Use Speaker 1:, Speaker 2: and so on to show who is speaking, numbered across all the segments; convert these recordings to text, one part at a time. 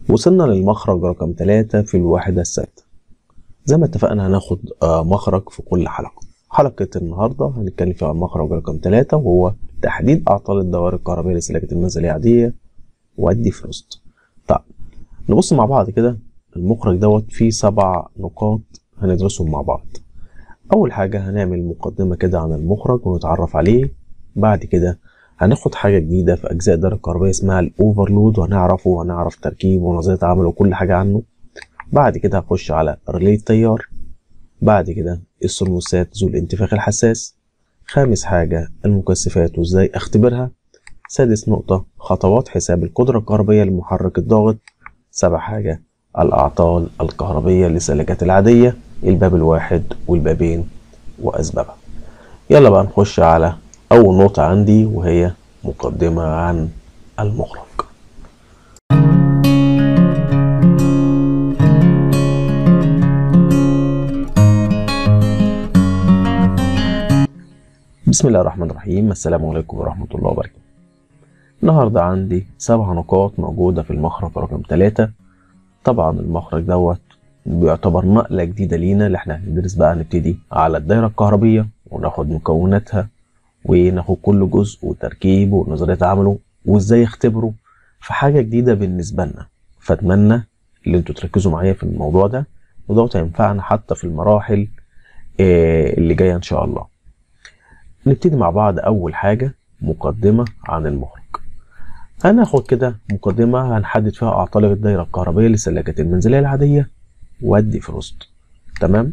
Speaker 1: وصلنا للمخرج رقم ثلاثة في الوحدة الثابتة زي ما اتفقنا هناخد آه، مخرج في كل حلقة حلقة النهاردة هنتكلم فيها عن المخرج رقم ثلاثة وهو تحديد أعطال الدوائر الكهربائية للسلكات المنزلية العادية والديفروست طيب نبص مع بعض كده المخرج دوت فيه سبع نقاط هندرسهم مع بعض أول حاجة هنعمل مقدمة كده عن المخرج ونتعرف عليه بعد كده هناخد حاجة جديدة في أجزاء الدائرة الكهربائية اسمها الأوفرلود وهنعرفه وهنعرف تركيبه ونظرية عمله وكل حاجة عنه بعد كده هخش على ريلي التيار بعد كده الثرموستات ذو الانتفاخ الحساس خامس حاجة المكثفات وازاي اختبرها سادس نقطة خطوات حساب القدرة الكهربية للمحرك الضاغط سابع حاجة الأعطال الكهربية للسلكات العادية الباب الواحد والبابين وأسبابها يلا بقى نخش على أول نقطة عندي وهي مقدمة عن المخرج بسم الله الرحمن الرحيم السلام عليكم ورحمة الله وبركاته النهاردة عندي سبع نقاط موجودة في المخرج رقم ثلاثة طبعا المخرج دوت بيعتبر نقلة جديدة لينا اللي احنا هندرس بقى نبتدي على الدايرة الكهربية وناخد مكوناتها وناخد كل جزء وتركيبه ونظرية عمله وازاي اختبره في حاجة جديدة بالنسبة لنا فاتمنى اللي انتوا تركزوا معايا في الموضوع ده ودوت هينفعنا حتى في المراحل آه، اللي جاية ان شاء الله نبتدي مع بعض أول حاجة مقدمة عن المخرج هناخد كده مقدمة هنحدد فيها أعطال الدايرة الكهربائية للسلكات المنزلية العادية والديفروست تمام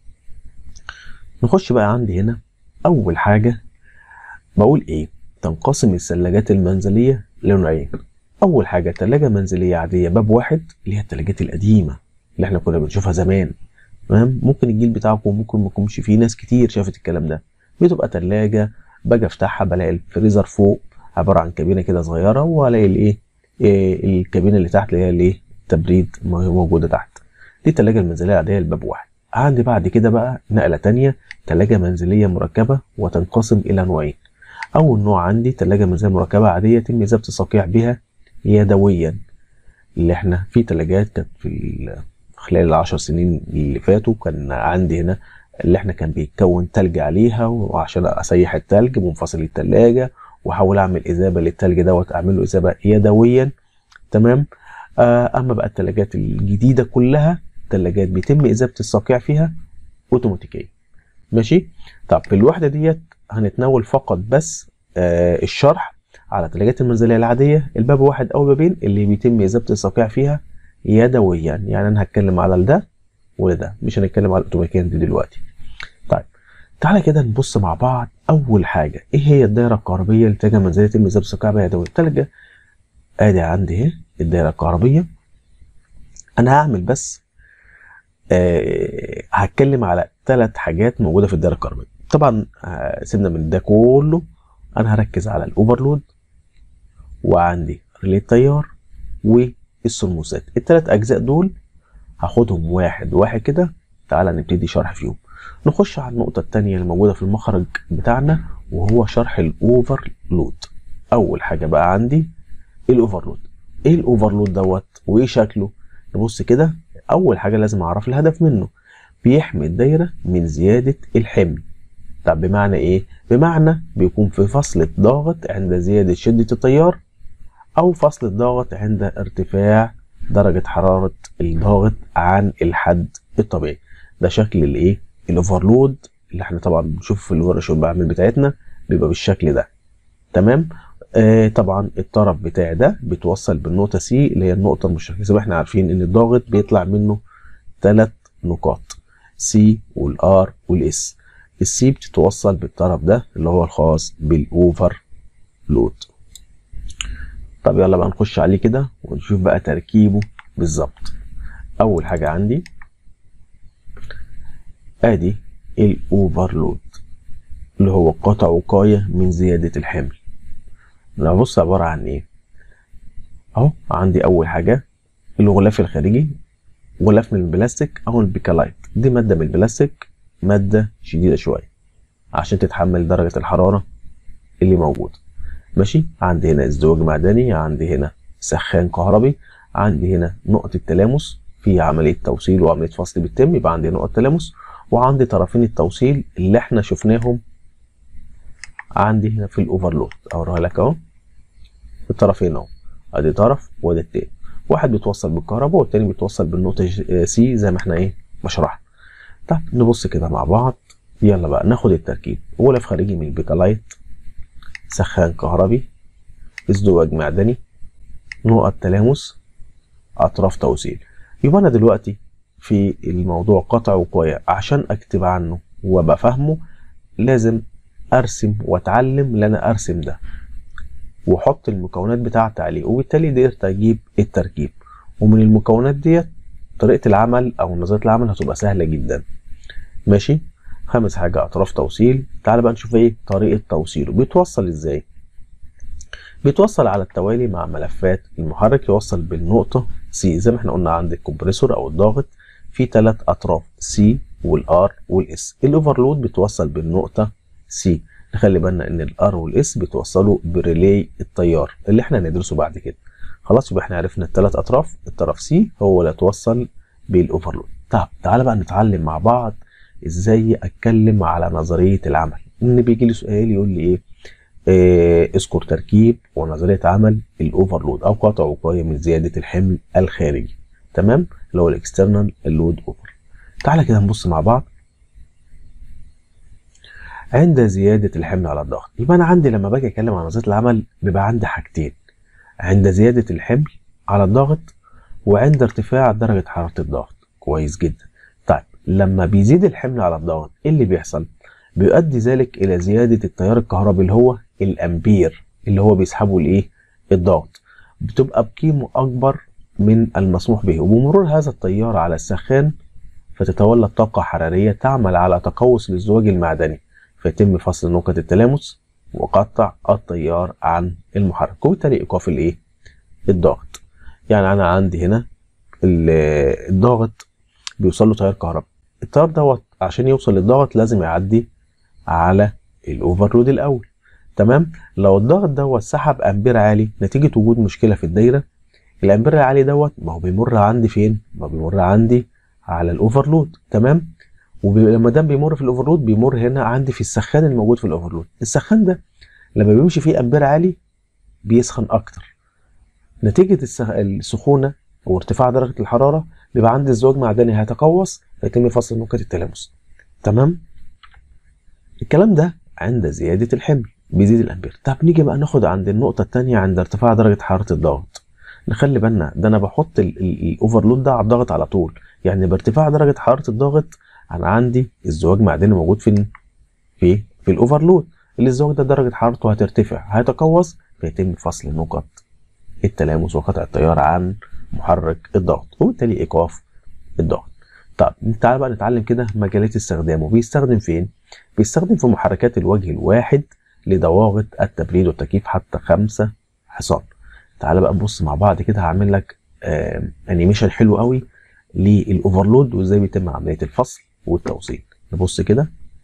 Speaker 1: نخش بقى عندي هنا أول حاجة بقول إيه تنقسم الثلاجات المنزلية لنوعين أول حاجة تلاجة منزلية عادية باب واحد اللي هي التلاجات القديمة اللي احنا كنا بنشوفها زمان تمام ممكن الجيل بتاعكم ممكن ما يكونش فيه ناس كتير شافت الكلام ده بتبقى تلاجة باجي افتحها بلاقي الفريزر فوق عبارة عن كابينة كده صغيرة والاقي الايه إيه الكابينة اللي تحت اللي هي الايه التبريد موجودة تحت دي التلاجة المنزلية العادية الباب واحد عندي بعد كده بقى نقلة تانية تلاجة منزلية مركبة وتنقسم إلى نوعين أول نوع عندي تلاجة منزلية مركبة عادية يتم إذابة الصقيع بها يدويا اللي احنا في تلاجات كانت في ال- خلال العشر سنين اللي فاتوا كان عندي هنا اللي احنا كان بيتكون تلج عليها وعشان اسيح التلج منفصل التلاجة واحاول اعمل اذابه للتلج دوت اعمل له اذابه يدويا تمام آه اما بقى التلاجات الجديده كلها تلاجات بيتم اذابه الصقيع فيها اوتوماتيكيا ماشي طب في الوحده ديت هنتناول فقط بس آه الشرح على التلاجات المنزليه العاديه الباب واحد او بابين اللي بيتم اذابه الصقيع فيها يدويا يعني انا هتكلم على ده وده مش هنتكلم على الاوتوماتيكيا دي دلوقتي طيب تعالى كده نبص مع بعض اول حاجه ايه هي الدايره الكهربيه اللي تلجا منزليه يتم اذابه الصقيع بها يدويا التلجة ادي عندي اهي الدايره الكهربيه انا هعمل بس آه هتكلم على ثلاث حاجات موجوده في الدايره الكهربيه طبعا آه سيبنا من ده كله انا هركز على الاوفرلود وعندي ريلي التيار والثرموستات الثلاث اجزاء دول هاخدهم واحد واحد كده تعالى نبتدي شرح فيهم نخش على النقطة التانية اللي موجودة في المخرج بتاعنا وهو شرح الأوفرلود أول حاجة بقى عندي الأوفرلود إيه الأوفرلود دوت وإيه شكله نبص كده أول حاجة لازم أعرف الهدف منه بيحمي الدايرة من زيادة الحمل طب بمعنى إيه؟ بمعنى بيكون في فصل الضغط عند زيادة شدة التيار أو فصل الضغط عند ارتفاع درجة حرارة الضغط عن الحد الطبيعي ده شكل الايه الاوفرلود اللي احنا طبعا بنشوفه في الورش والمعامل بتاعتنا بيبقى بالشكل ده تمام آه طبعا الطرف بتاعي ده بيتوصل بالنقطه سي اللي هي النقطه المشتركه زي ما احنا عارفين ان الضاغط بيطلع منه ثلاث نقاط سي والار والاس السي بتتوصل بالطرف ده اللي هو الخاص بالاوفر لود طب يلا بقى نخش عليه كده ونشوف بقى تركيبه بالظبط اول حاجه عندي ادي الاوفرلود اللي هو قطع وقايه من زياده الحمل انا بص عباره عن ايه اهو عندي اول حاجه الغلاف الخارجي غلاف من البلاستيك او البيكالايت دي ماده من البلاستيك ماده شديده شويه عشان تتحمل درجه الحراره اللي موجوده ماشي عندي هنا ازدواج معدني عندي هنا سخان كهربي عندي هنا نقطة تلامس في عملية توصيل وعملية فصل بتتم يبقى عندي نقط تلامس وعندي طرفين التوصيل اللي احنا شفناهم عندي هنا في الاوفرلود اوريها لك اهو الطرفين اهو ادي طرف وادي التاني واحد بيتوصل بالكهرباء والتاني بيتوصل بالنقطة سي زي ما احنا ايه بشرحنا طب نبص كده مع بعض يلا بقى ناخد التركيب غلاف خارجي من البيكالايت سخان كهربي ازدواج معدني نقط تلامس اطراف توصيل يبقى انا دلوقتي في الموضوع قطع وقاية عشان اكتب عنه وابقى فاهمه لازم ارسم واتعلم ان انا ارسم ده واحط المكونات بتاعتي عليه وبالتالي قدرت اجيب التركيب ومن المكونات ديت طريقة العمل او نظرية العمل هتبقى سهلة جدا ماشي خامس حاجة اطراف توصيل تعال بقى نشوف ايه طريقة توصيله بيتوصل ازاي بيتوصل على التوالي مع ملفات المحرك يوصل بالنقطة سي زي ما احنا قلنا عند الكمبريسور او الضاغط في ثلاث اطراف سي والار والاس الاوفرلود بيتوصل بالنقطة سي نخلي بالنا ان الار والاس بيتوصلوا بريلي التيار اللي احنا هندرسه بعد كده خلاص يبقى احنا عرفنا الثلاث اطراف الطرف سي هو اللي اتوصل بالاوفرلود طب تعالى بقى نتعلم مع بعض ازاي اتكلم على نظريه العمل ان بيجي لي سؤال يقول لي ايه آه، اذكر تركيب ونظريه عمل الاوفرلود او قطع وقايه من زياده الحمل الخارجي تمام اللي هو الاكسترنال لود اوفر تعالى كده نبص مع بعض عند زيادة الحمل على الضغط يبقى أنا عندي لما باجي أتكلم عن نظرية العمل بيبقى عندي حاجتين عند زيادة الحمل على الضغط وعند ارتفاع درجة حرارة الضغط كويس جدا طيب لما بيزيد الحمل على الضغط ايه اللي بيحصل بيؤدي ذلك الى زيادة التيار الكهربي اللي هو الامبير اللي هو بيسحبه الايه الضغط بتبقى بقيمة اكبر من المسموح به وبمرور هذا التيار على السخان فتتولد طاقة حرارية تعمل على تقوس الازدواج المعدني فيتم فصل نقط التلامس وقطع التيار عن المحرك وبالتالي ايقاف الايه الضغط يعني انا عندي هنا ال- الضغط بيوصل له تيار كهرباء التيار دوت عشان يوصل للضغط لازم يعدي على الاوفرلود الاول تمام لو الضغط دوت سحب امبير عالي نتيجه وجود مشكله في الدايره الامبير العالي دوت ما هو بيمر عندي فين ما هو بيمر عندي على الاوفرلود تمام ولما ده بيمر في الاوفرلود بيمر هنا عندي في السخان الموجود في الاوفرلود السخان ده لما بيمشي فيه امبير عالي بيسخن اكتر نتيجه السخ- السخونه وارتفاع درجه الحراره بيبقى عندي الزواج معدني هيتقوس فيتم فصل نقط التلامس تمام الكلام ده عند زياده الحمل بيزيد الامبير طب نيجي بقى ناخد عند النقطه الثانيه عند ارتفاع درجه حراره الضغط نخلي بالنا ده انا بحط الاوفرلود ده على الضغط على طول يعني بارتفاع درجه حراره الضغط انا عندي الزواج معدني موجود فين في في الاوفرلود الزواج ده درجه حرارته هترتفع هيتقوس فيتم فصل نقط التلامس وقطع التيار عن محرك الضغط وبالتالي ايقاف الضغط طب تعال بقى نتعلم كده مجالات استخدامه بيستخدم فين بيستخدم في محركات الوجه الواحد لضوابط التبريد والتكييف حتى خمسة حصان تعال بقى نبص مع بعض كده هعمل لك آه انيميشن حلو قوي للاوفرلود وازاي بيتم عمليه الفصل والتوصيل نبص كده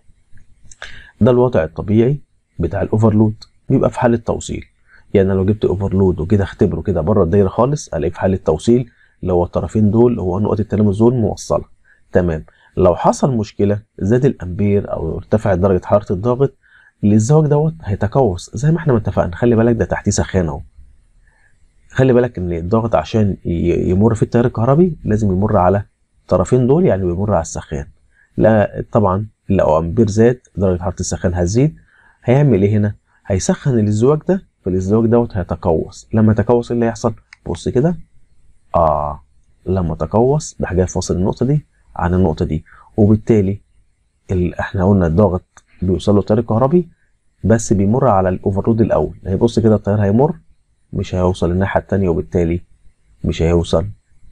Speaker 1: ده الوضع الطبيعي بتاع الاوفرلود بيبقى في حاله توصيل يعني لو جبت اوفرلود وكده اختبره كده بره الدايره خالص الاقيه في حاله توصيل اللي هو الطرفين دول هو نقط التلامس دول موصله تمام لو حصل مشكله زاد الامبير او ارتفعت درجه حراره الضغط الزواج دوت هيتقوس زي ما احنا ما اتفقنا خلي بالك ده تحتيه سخان اهو خلي بالك ان الضغط عشان ي- يمر في التيار الكهربي لازم يمر على الطرفين دول يعني بيمر على السخان لا طبعا لو امبير زاد درجه حراره السخان هتزيد هيعمل ايه هنا هيسخن الازدواج ده فالازدواج دوت هيتقوس لما يتقوس ايه اللي هيحصل بص كده اه لما تقوس ده جاي فاصل النقطه دي عن النقطه دي وبالتالي ال... احنا قلنا الضغط بيوصل له التيار الكهربي بس بيمر على الاوفرلود الاول هيبص كده التيار هيمر مش هيوصل الناحيه التانيه وبالتالي مش هيوصل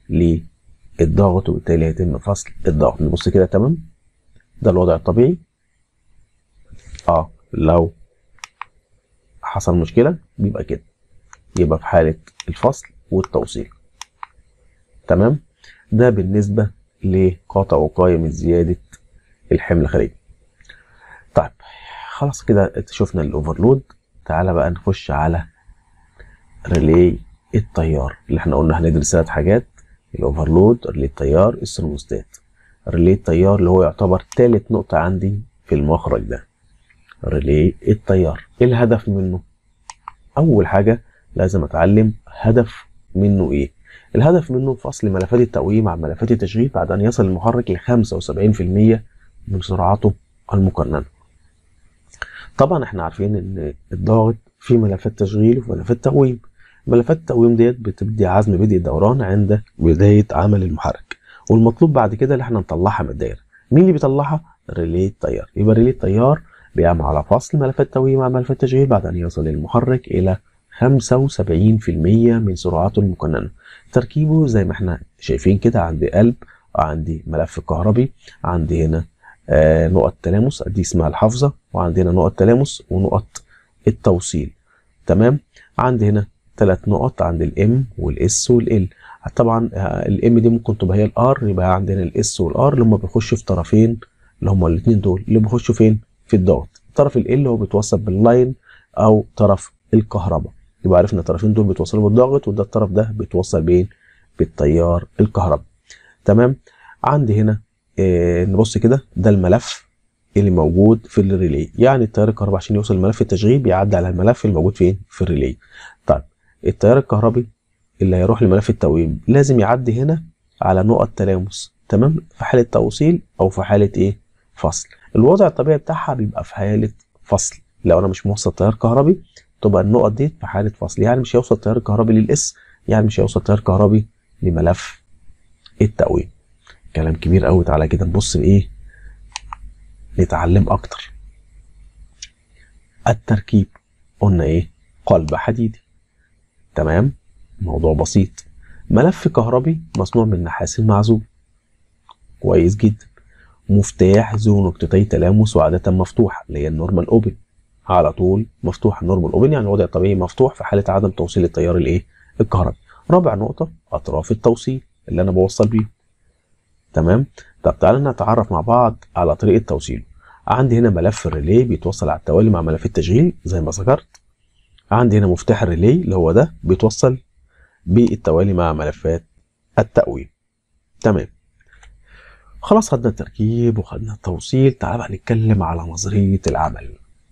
Speaker 1: للضغط وبالتالي هيتم فصل الضغط نبص كده تمام ده الوضع الطبيعي اه لو حصل مشكله بيبقى كده يبقى في حاله الفصل والتوصيل تمام ده بالنسبه لقاطع وقايه من زياده الحمل الخارجي طيب خلاص كده شفنا الاوفرلود تعالى بقى نخش على ريلي التيار اللي احنا قلنا هندرس ثلاث حاجات الاوفرلود ريلي التيار الثرموستات ريلي التيار اللي هو يعتبر ثالث نقطة عندي في المخرج ده ريلي التيار ايه الهدف منه اول حاجة لازم اتعلم هدف منه ايه الهدف منه فصل ملفات التقويم عن ملفات التشغيل بعد ان يصل المحرك ل 75% من سرعته المقننة طبعا احنا عارفين ان الضاغط فيه ملفات تشغيل وفي ملفات تقويم ملفات التقويم ديت بتبدي عزم بدء الدوران عند بداية عمل المحرك والمطلوب بعد كده اللي احنا نطلعها من الدايرة مين اللي بيطلعها؟ ريلي التيار يبقى ريلي التيار بيعمل على فصل ملفات التقويم عن ملفات التشغيل بعد ان يصل المحرك الى 75% من سرعته المقننة تركيبه زي ما احنا شايفين كده عندي قلب وعندي ملف كهربي عندي هنا آه نقط تلامس دي اسمها الحافظة وعندنا نقط تلامس ونقط التوصيل تمام عندي هنا ثلاث نقط عند الام والاس والال طبعا الام دي ممكن تبقى هي الار يبقى عندنا الاس والار اللي هم بيخشوا في طرفين اللي هم الاثنين دول اللي بيخشوا فين في الضغط طرف ال اللي هو بيتوصل باللاين او طرف الكهرباء يبقى عرفنا الطرفين دول بيتوصلوا بالضغط وده الطرف ده بيتوصل بين بالتيار الكهرباء تمام عندي هنا آه نبص كده ده الملف اللي موجود في الريلي يعني التيار الكهربي عشان يوصل لملف التشغيل بيعدي على الملف اللي موجود فين في الريلي طيب التيار الكهربي اللي هيروح لملف التقويم لازم يعدي هنا على نقط تلامس تمام في حالة توصيل او في حالة ايه فصل الوضع الطبيعي بتاعها بيبقى في حالة فصل لو انا مش موصل تيار كهربي تبقى النقط دي في حالة فصل يعني مش هيوصل تيار كهربي للاس يعني مش هيوصل تيار كهربي لملف التقويم كلام كبير قوي تعالى كده نبص لايه نتعلم اكتر التركيب قلنا ايه قلب حديدي تمام موضوع بسيط ملف كهربي مصنوع من نحاس المعزول كويس جدا مفتاح ذو نقطتي تلامس وعادة مفتوح اللي هي النورمال اوبن على طول مفتوح النورمال اوبن يعني الوضع الطبيعي مفتوح في حالة عدم توصيل التيار الايه الكهربي رابع نقطة اطراف التوصيل اللي انا بوصل بيه تمام طب تعالى نتعرف مع بعض على طريقة توصيله عندي هنا ملف الريلي بيتوصل على التوالي مع ملف التشغيل زي ما ذكرت عندي هنا مفتاح الريلي اللي هو ده بيتوصل بالتوالي مع ملفات التقويم تمام خلاص خدنا التركيب وخدنا التوصيل تعال بقى نتكلم على نظرية العمل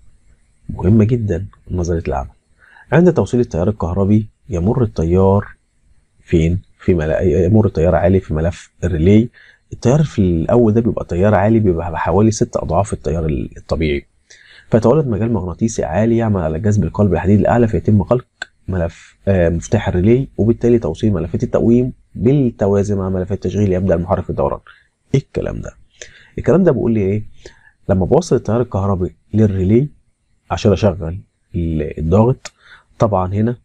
Speaker 1: مهمة جدا نظرية العمل عند توصيل التيار الكهربي يمر التيار فين في ملا... يمر التيار عالي في ملف الريلي التيار في الاول ده بيبقى تيار عالي بيبقى بحوالي ست اضعاف التيار الطبيعي فيتولد مجال مغناطيسي عالي يعمل على جذب القلب الحديد الاعلى فيتم غلق ملف آه مفتاح الريلي وبالتالي توصيل ملفات التقويم بالتوازي مع ملفات التشغيل يبدا المحرك في الدوران ايه الكلام ده الكلام ده بيقول لي ايه لما بوصل التيار الكهربي للريلي عشان اشغل الضاغط طبعا هنا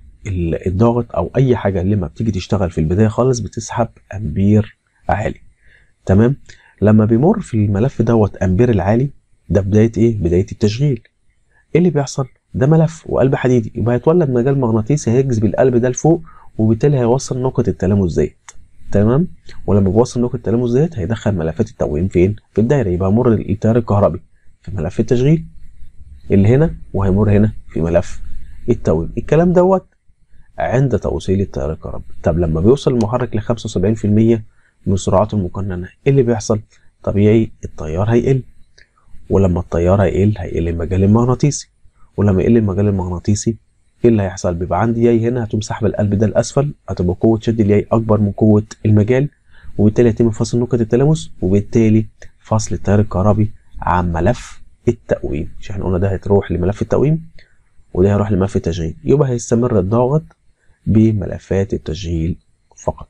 Speaker 1: الضاغط او اي حاجه لما بتيجي تشتغل في البدايه خالص بتسحب امبير عالي تمام لما بيمر في الملف دوت امبير العالي ده بدايه ايه بدايه التشغيل ايه اللي بيحصل ده ملف وقلب حديدي يبقى هيتولد مجال مغناطيسي هيجذب القلب ده لفوق وبالتالي هيوصل نقطه التلامس ديت تمام ولما بيوصل نقطه التلامس ديت هيدخل ملفات التقويم فين في الدايره يبقى يمر التيار الكهربي في ملف التشغيل اللي هنا وهيمر هنا في ملف التقويم الكلام دوت عند توصيل التيار الكهربي طب لما بيوصل المحرك ل 75% من سرعته المقننه ايه اللي بيحصل طبيعي التيار هيقل ولما التيار هيقل هيقل المجال المغناطيسي ولما يقل المجال المغناطيسي ايه اللي هيحصل بيبقى عندي ياي هنا هتقوم سحب القلب ده لاسفل هتبقى قوه شد الياي اكبر من قوه المجال وبالتالي يتم فصل نقطه التلامس وبالتالي فصل التيار الكهربي عن ملف التقويم مش احنا قلنا ده هتروح لملف التقويم وده هيروح لملف التشغيل يبقى هيستمر الضغط بملفات التشغيل فقط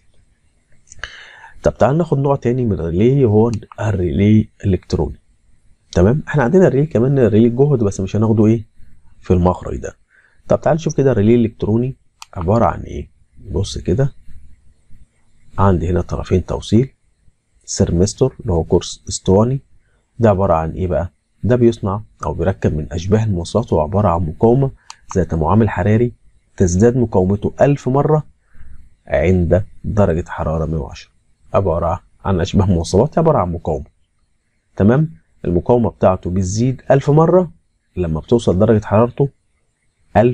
Speaker 1: طب تعال ناخد نوع تاني من الريلي وهو الريلي الالكتروني تمام احنا عندنا الريلي كمان الريلي الجهد بس مش هناخده ايه في المخرج ده طب تعال نشوف كده الريلي الالكتروني عباره عن ايه بص كده عندي هنا طرفين توصيل سيرمستور اللي هو كورس اسطواني ده عباره عن ايه بقى ده بيصنع او بيركب من اشباه المواصلات وهو عباره عن مقاومه ذات معامل حراري تزداد مقاومته ألف مرة عند درجة حرارة 110 عبارة عن أشباه موصلات عبارة عن مقاومة تمام المقاومة بتاعته بتزيد ألف مرة لما بتوصل درجة حرارته ألف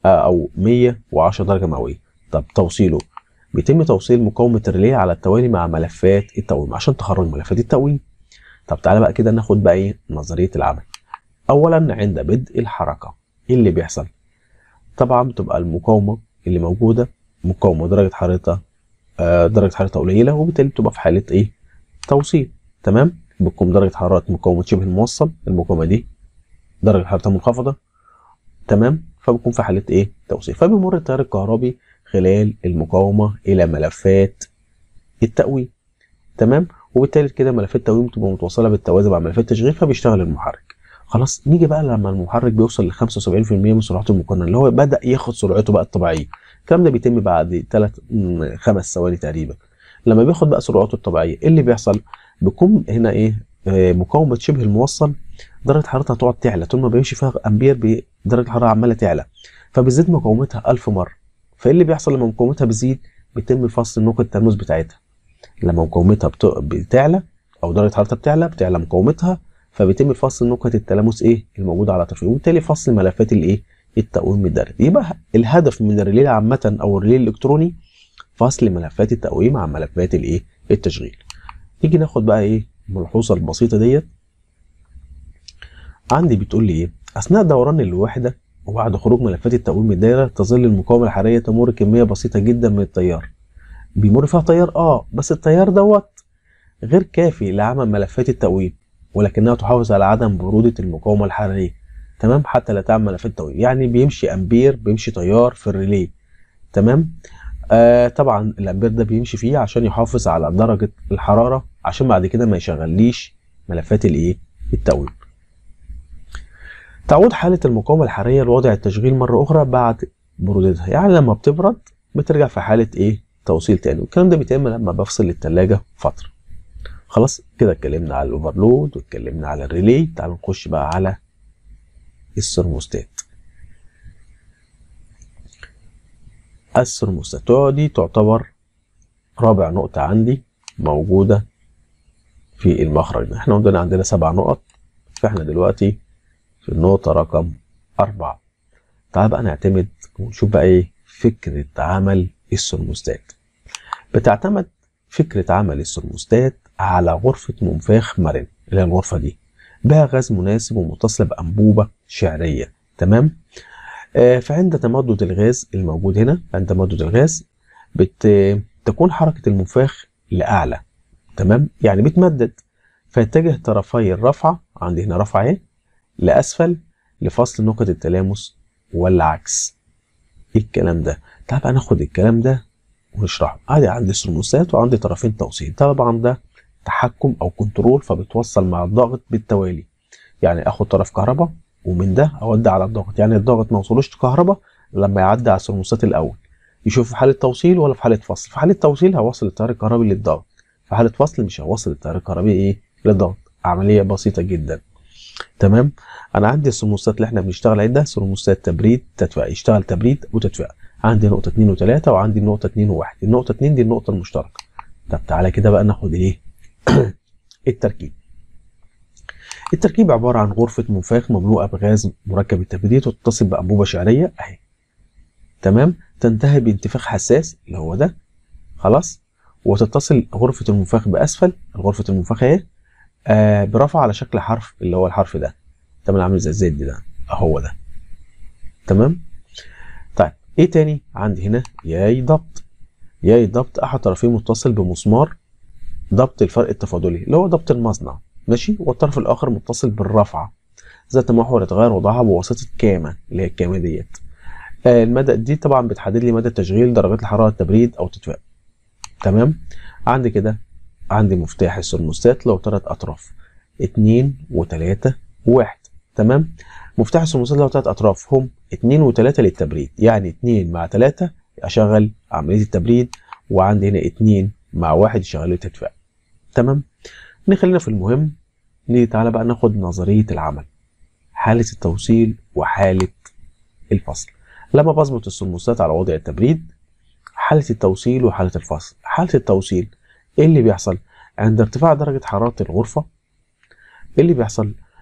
Speaker 1: آه، او 110 درجه مئويه طب توصيله بيتم توصيل مقاومه الريلي على التوالي مع ملفات التقويم عشان تخرج ملفات التقويم طب تعالى بقى كده ناخد بقى ايه نظريه العمل اولا عند بدء الحركه ايه اللي بيحصل طبعا بتبقى المقاومه اللي موجوده مقاومه درجه حرارتها آه، درجه حرارتها قليله وبالتالي بتبقى في حاله ايه توصيل تمام بتكون درجه حراره مقاومه شبه الموصل المقاومه دي درجه حرارتها منخفضه تمام فبتكون في حاله ايه توصيل فبيمر التيار الكهربي خلال المقاومه الى ملفات التقويم تمام وبالتالي كده ملفات التقويم تبقى متوصله بالتوازي مع ملفات التشغيل فبيشتغل المحرك خلاص نيجي بقى لما المحرك بيوصل ل 75% من سرعته المقننه اللي هو بدا ياخد سرعته بقى الطبيعيه الكلام ده بيتم بعد 3 خمس ثواني تقريبا لما بياخد بقى سرعته الطبيعيه ايه اللي بيحصل بيكون هنا ايه آه، مقاومه شبه الموصل درجه حرارتها تقعد تعلى طول ما بيمشي فيها امبير درجه الحراره عماله تعلى فبتزيد مقاومتها 1000 مره فايه اللي بيحصل لما مقاومتها بتزيد بيتم فصل نقطه التلامس بتاعتها لما مقاومتها بت- بتعلى او درجه حرارتها بتعلى بتعلى مقاومتها فبيتم فصل نقطه التلامس ايه الموجوده على الطرفين وبالتالي فصل ملفات الايه التقويم الدارج يبقى الهدف من الريلي عامه او الريلي الالكتروني فصل ملفات التقويم عن ملفات الايه التشغيل نيجي ناخد بقى ايه الملحوظه البسيطه ديت عندي بتقول لي ايه اثناء دوران الوحده وبعد خروج ملفات التقويم من الدايره تظل المقاومه الحراريه تمر كميه بسيطه جدا من التيار بيمر فيها تيار اه بس التيار دوت غير كافي لعمل ملفات التقويم ولكنها تحافظ على عدم برودة المقاومة الحرارية تمام حتى لا تعمل ملفات التقويم يعني بيمشي امبير بيمشي تيار في الريلي تمام آه طبعا الامبير ده بيمشي فيه عشان يحافظ على درجة الحرارة عشان بعد كده ما يشغليش ملفات الايه التقويم تعود حالة المقاومة الحرارية لوضع التشغيل مرة أخرى بعد برودتها يعني لما بتبرد بترجع في حالة إيه توصيل تاني والكلام ده بيتم لما بفصل التلاجة فترة خلاص كده اتكلمنا على الأوفرلود واتكلمنا على الريلي تعالوا نخش بقى على الثرموستات الثرموستات دي تعتبر رابع نقطة عندي موجودة في المخرج ده احنا عندنا عندنا سبع نقط فاحنا دلوقتي في النقطة رقم أربعة تعال بقى نعتمد ونشوف بقى إيه فكرة عمل الثرموستات بتعتمد فكرة عمل الثرموستات على غرفة منفاخ مرن اللي هي الغرفة دي بها غاز مناسب ومتصلة بأنبوبة شعرية تمام آه فعند تمدد الغاز الموجود هنا عند تمدد الغاز بت... تكون حركة المنفاخ لأعلى تمام يعني بتمدد فيتجه طرفي الرفعة عندي هنا رفعة اهي لأسفل لفصل نقط التلامس ولا عكس ايه الكلام ده تعال بقى ناخد الكلام ده ونشرحه عادي عندي ثرموستات وعندي طرفين توصيل طبعا ده تحكم او كنترول فبتوصل مع الضغط بالتوالي يعني اخد طرف كهرباء ومن ده اودي على الضغط يعني الضغط ما وصلوش كهرباء لما يعدي على الثرموستات الاول يشوف في حاله توصيل ولا في حاله فصل في حاله توصيل هوصل التيار الكهربي للضغط في حاله فصل مش هوصل التيار الكهربي ايه للضغط عمليه بسيطه جدا تمام انا عندي الثرموستات اللي احنا بنشتغل عليه ده ثرموستات تبريد تدفئه يشتغل تبريد وتدفئه عندي نقطه 2 و3 وعندي النقطه 2 و1 النقطه 2 دي النقطه المشتركه طب تعالى كده بقى ناخد ايه التركيب التركيب عبارة عن غرفة منفاخ مملوءة بغاز مركب التبريد وتتصل بأنبوبة شعرية أهي تمام تنتهي بانتفاخ حساس اللي هو ده خلاص وتتصل غرفة المنفاخ بأسفل غرفة المنفاخ اهي آه برفع على شكل حرف اللي هو الحرف ده تمام عامل زي الزد ده اهو ده تمام طيب ايه تاني عندي هنا ياي ضبط ياي ضبط احد طرفيه متصل بمسمار ضبط الفرق التفاضلي اللي هو ضبط المصنع ماشي والطرف الاخر متصل بالرفعه ذات محور يتغير وضعها بواسطه كامه اللي هي الكامه ديت آه المدى دي طبعا بتحدد لي مدى تشغيل درجات الحراره التبريد او التدفئه تمام عندي كده عندي مفتاح الثرموستات له ثلاث اطراف اتنين وتلاتة وواحد تمام مفتاح الثرموستات له ثلاث اطراف هم اتنين وتلاتة للتبريد يعني اتنين مع تلاتة اشغل عمليه التبريد وعندي هنا اتنين مع واحد يشغل لي التدفئه تمام نخلينا في المهم نيجي تعالى بقى ناخد نظريه العمل حاله التوصيل وحاله الفصل لما بظبط الثرموستات على وضع التبريد حاله التوصيل وحاله الفصل حاله التوصيل ايه اللي بيحصل عند ارتفاع درجه حراره الغرفه ايه اللي بيحصل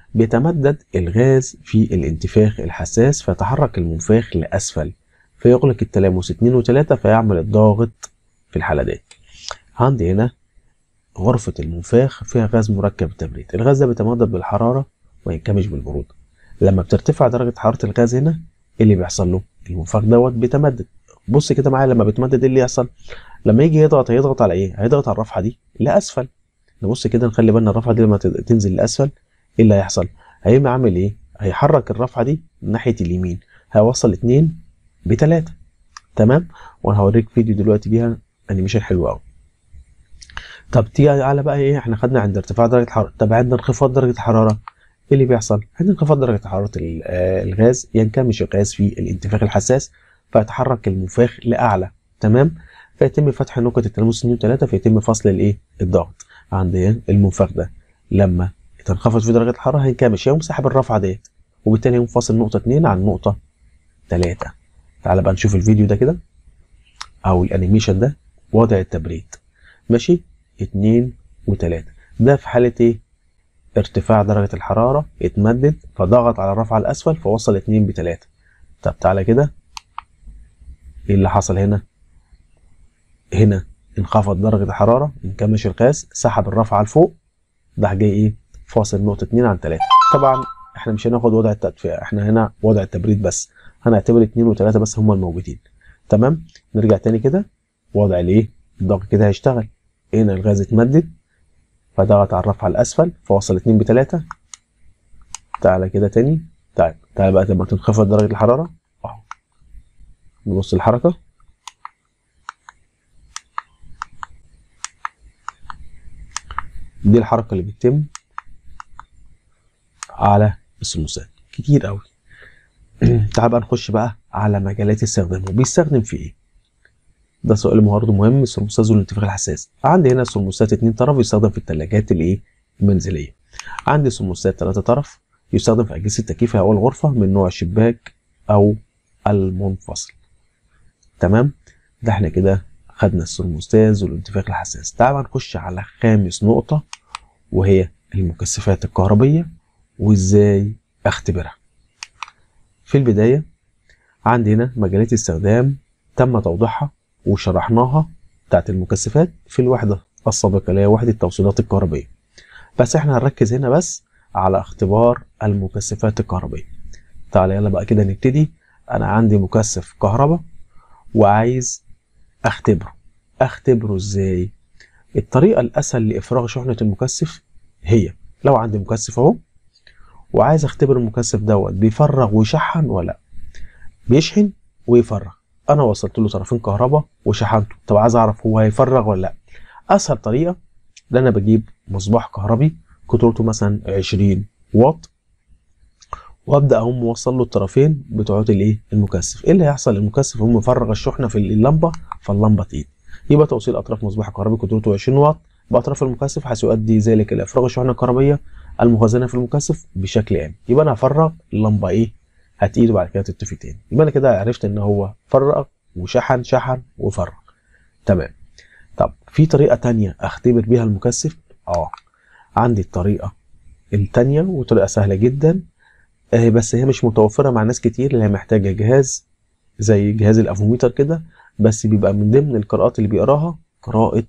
Speaker 1: بيتمدد الغاز في الانتفاخ الحساس فيتحرك المنفاخ لأسفل فيغلق التلامس 2 و3 فيعمل الضاغط في الحالة دي عندي هنا غرفة المنفاخ فيها غاز مركب تبريد الغاز ده بيتمدد بالحرارة وينكمش بالبرودة لما بترتفع درجة حرارة الغاز هنا ايه اللي بيحصل له المنفاخ دوت بيتمدد بص كده معايا لما بيتمدد ايه اللي يحصل لما يجي يضغط هيضغط على ايه هيضغط على الرفعة دي لأسفل نبص كده نخلي بالنا الرفعة دي لما تنزل لأسفل ايه اللي هيحصل هيقوم عامل ايه هيحرك الرفعة دي ناحية اليمين هيوصل اتنين بتلاتة تمام وانا هوريك فيديو دلوقتي بيها انيميشن حلو قوي طب تيجي على بقى ايه احنا خدنا عند ارتفاع درجه الحراره طب عند انخفاض درجه الحراره ايه اللي بيحصل عند انخفاض درجه حراره الغاز ينكمش الغاز في الانتفاخ الحساس فيتحرك المنفاخ لاعلى تمام فيتم فتح نقطه التلامس 2 و3 فيتم فصل الايه الضغط عند المنفاخ ده لما تنخفض في درجه الحراره هينكمش يقوم ساحب الرفعه ديت وبالتالي يقوم فاصل نقطه 2 عن نقطه 3 تعال بقى نشوف الفيديو ده كده او الانيميشن ده وضع التبريد ماشي اتنين وتلاتة ده في حالة ايه ارتفاع درجة الحرارة اتمدد فضغط على الرفعة الأسفل فوصل اتنين بتلاتة طب تعالى كده ايه اللي حصل هنا هنا انخفض درجة الحرارة انكمش الغاز سحب الرفعة لفوق ده جاي ايه فاصل نقطة اتنين عن تلاتة طبعا احنا مش هناخد وضع التدفئة احنا هنا وضع التبريد بس هنعتبر اتنين وتلاتة بس هما الموجودين تمام نرجع تاني كده وضع الايه الضغط كده هيشتغل هنا الغاز اتمدد فضغط على الرفعة الأسفل فوصل اتنين بتلاتة تعالى كده تاني تعالى تعالى بقى لما تنخفض درجة الحرارة اهو نبص الحركة دي الحركة اللي بتتم على الثلثات كتير قوي تعال بقى نخش بقى على مجالات استخدامه بيستخدم في ايه ده سؤال برضه مهم الثرموستات والانتفاخ الحساس عندي هنا ثرموستات اتنين طرف يستخدم في الثلاجات الايه المنزليه عندي ثرموستات تلاتة طرف يستخدم في اجهزه التكييف او الغرفه من نوع الشباك او المنفصل تمام ده احنا كده خدنا الثرموستاز والانتفاخ الحساس تعال نخش على خامس نقطه وهي المكثفات الكهربيه وازاي اختبرها في البدايه عندي هنا مجالات استخدام تم توضيحها وشرحناها بتاعت المكثفات في الوحدة السابقة اللي هي وحدة التوصيلات الكهربية بس احنا هنركز هنا بس على اختبار المكثفات الكهربية تعالى يلا بقى كده نبتدي انا عندي مكثف كهرباء وعايز اختبره اختبره ازاي الطريقة الاسهل لافراغ شحنة المكثف هي لو عندي مكثف اهو وعايز اختبر المكثف دوت بيفرغ ويشحن ولا بيشحن ويفرغ انا وصلت له طرفين كهرباء وشحنته طب عايز اعرف هو هيفرغ ولا لا اسهل طريقه ان انا بجيب مصباح كهربي قطرته مثلا 20 واط وابدا اقوم موصل له الطرفين بتوع الايه المكثف ايه اللي هيحصل المكثف يقوم مفرغ الشحنه في اللمبه فاللمبه تقيد يبقى توصيل اطراف مصباح كهربي قطرته 20 واط باطراف المكثف حيث يؤدي ذلك الى افراغ الشحنه الكهربيه المخزنه في المكثف بشكل امن يبقى انا هفرغ اللمبه ايه هتقيد وبعد كده تطفي تاني يبقى انا كده عرفت ان هو فرغ وشحن شحن وفرغ تمام طب في طريقه تانية اختبر بيها المكثف اه عندي الطريقه التانية وطريقه سهله جدا آه بس هي مش متوفره مع ناس كتير اللي هي محتاجه جهاز زي جهاز الافوميتر كده بس بيبقى من ضمن القراءات اللي بيقراها قراءه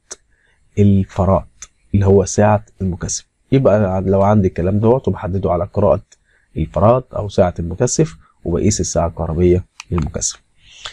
Speaker 1: الفرات اللي هو ساعه المكثف يبقى لو عندي الكلام دوت وبحدده على قراءه الفراد او ساعه المكثف وبقيس الساعه الكهربيه للمكثف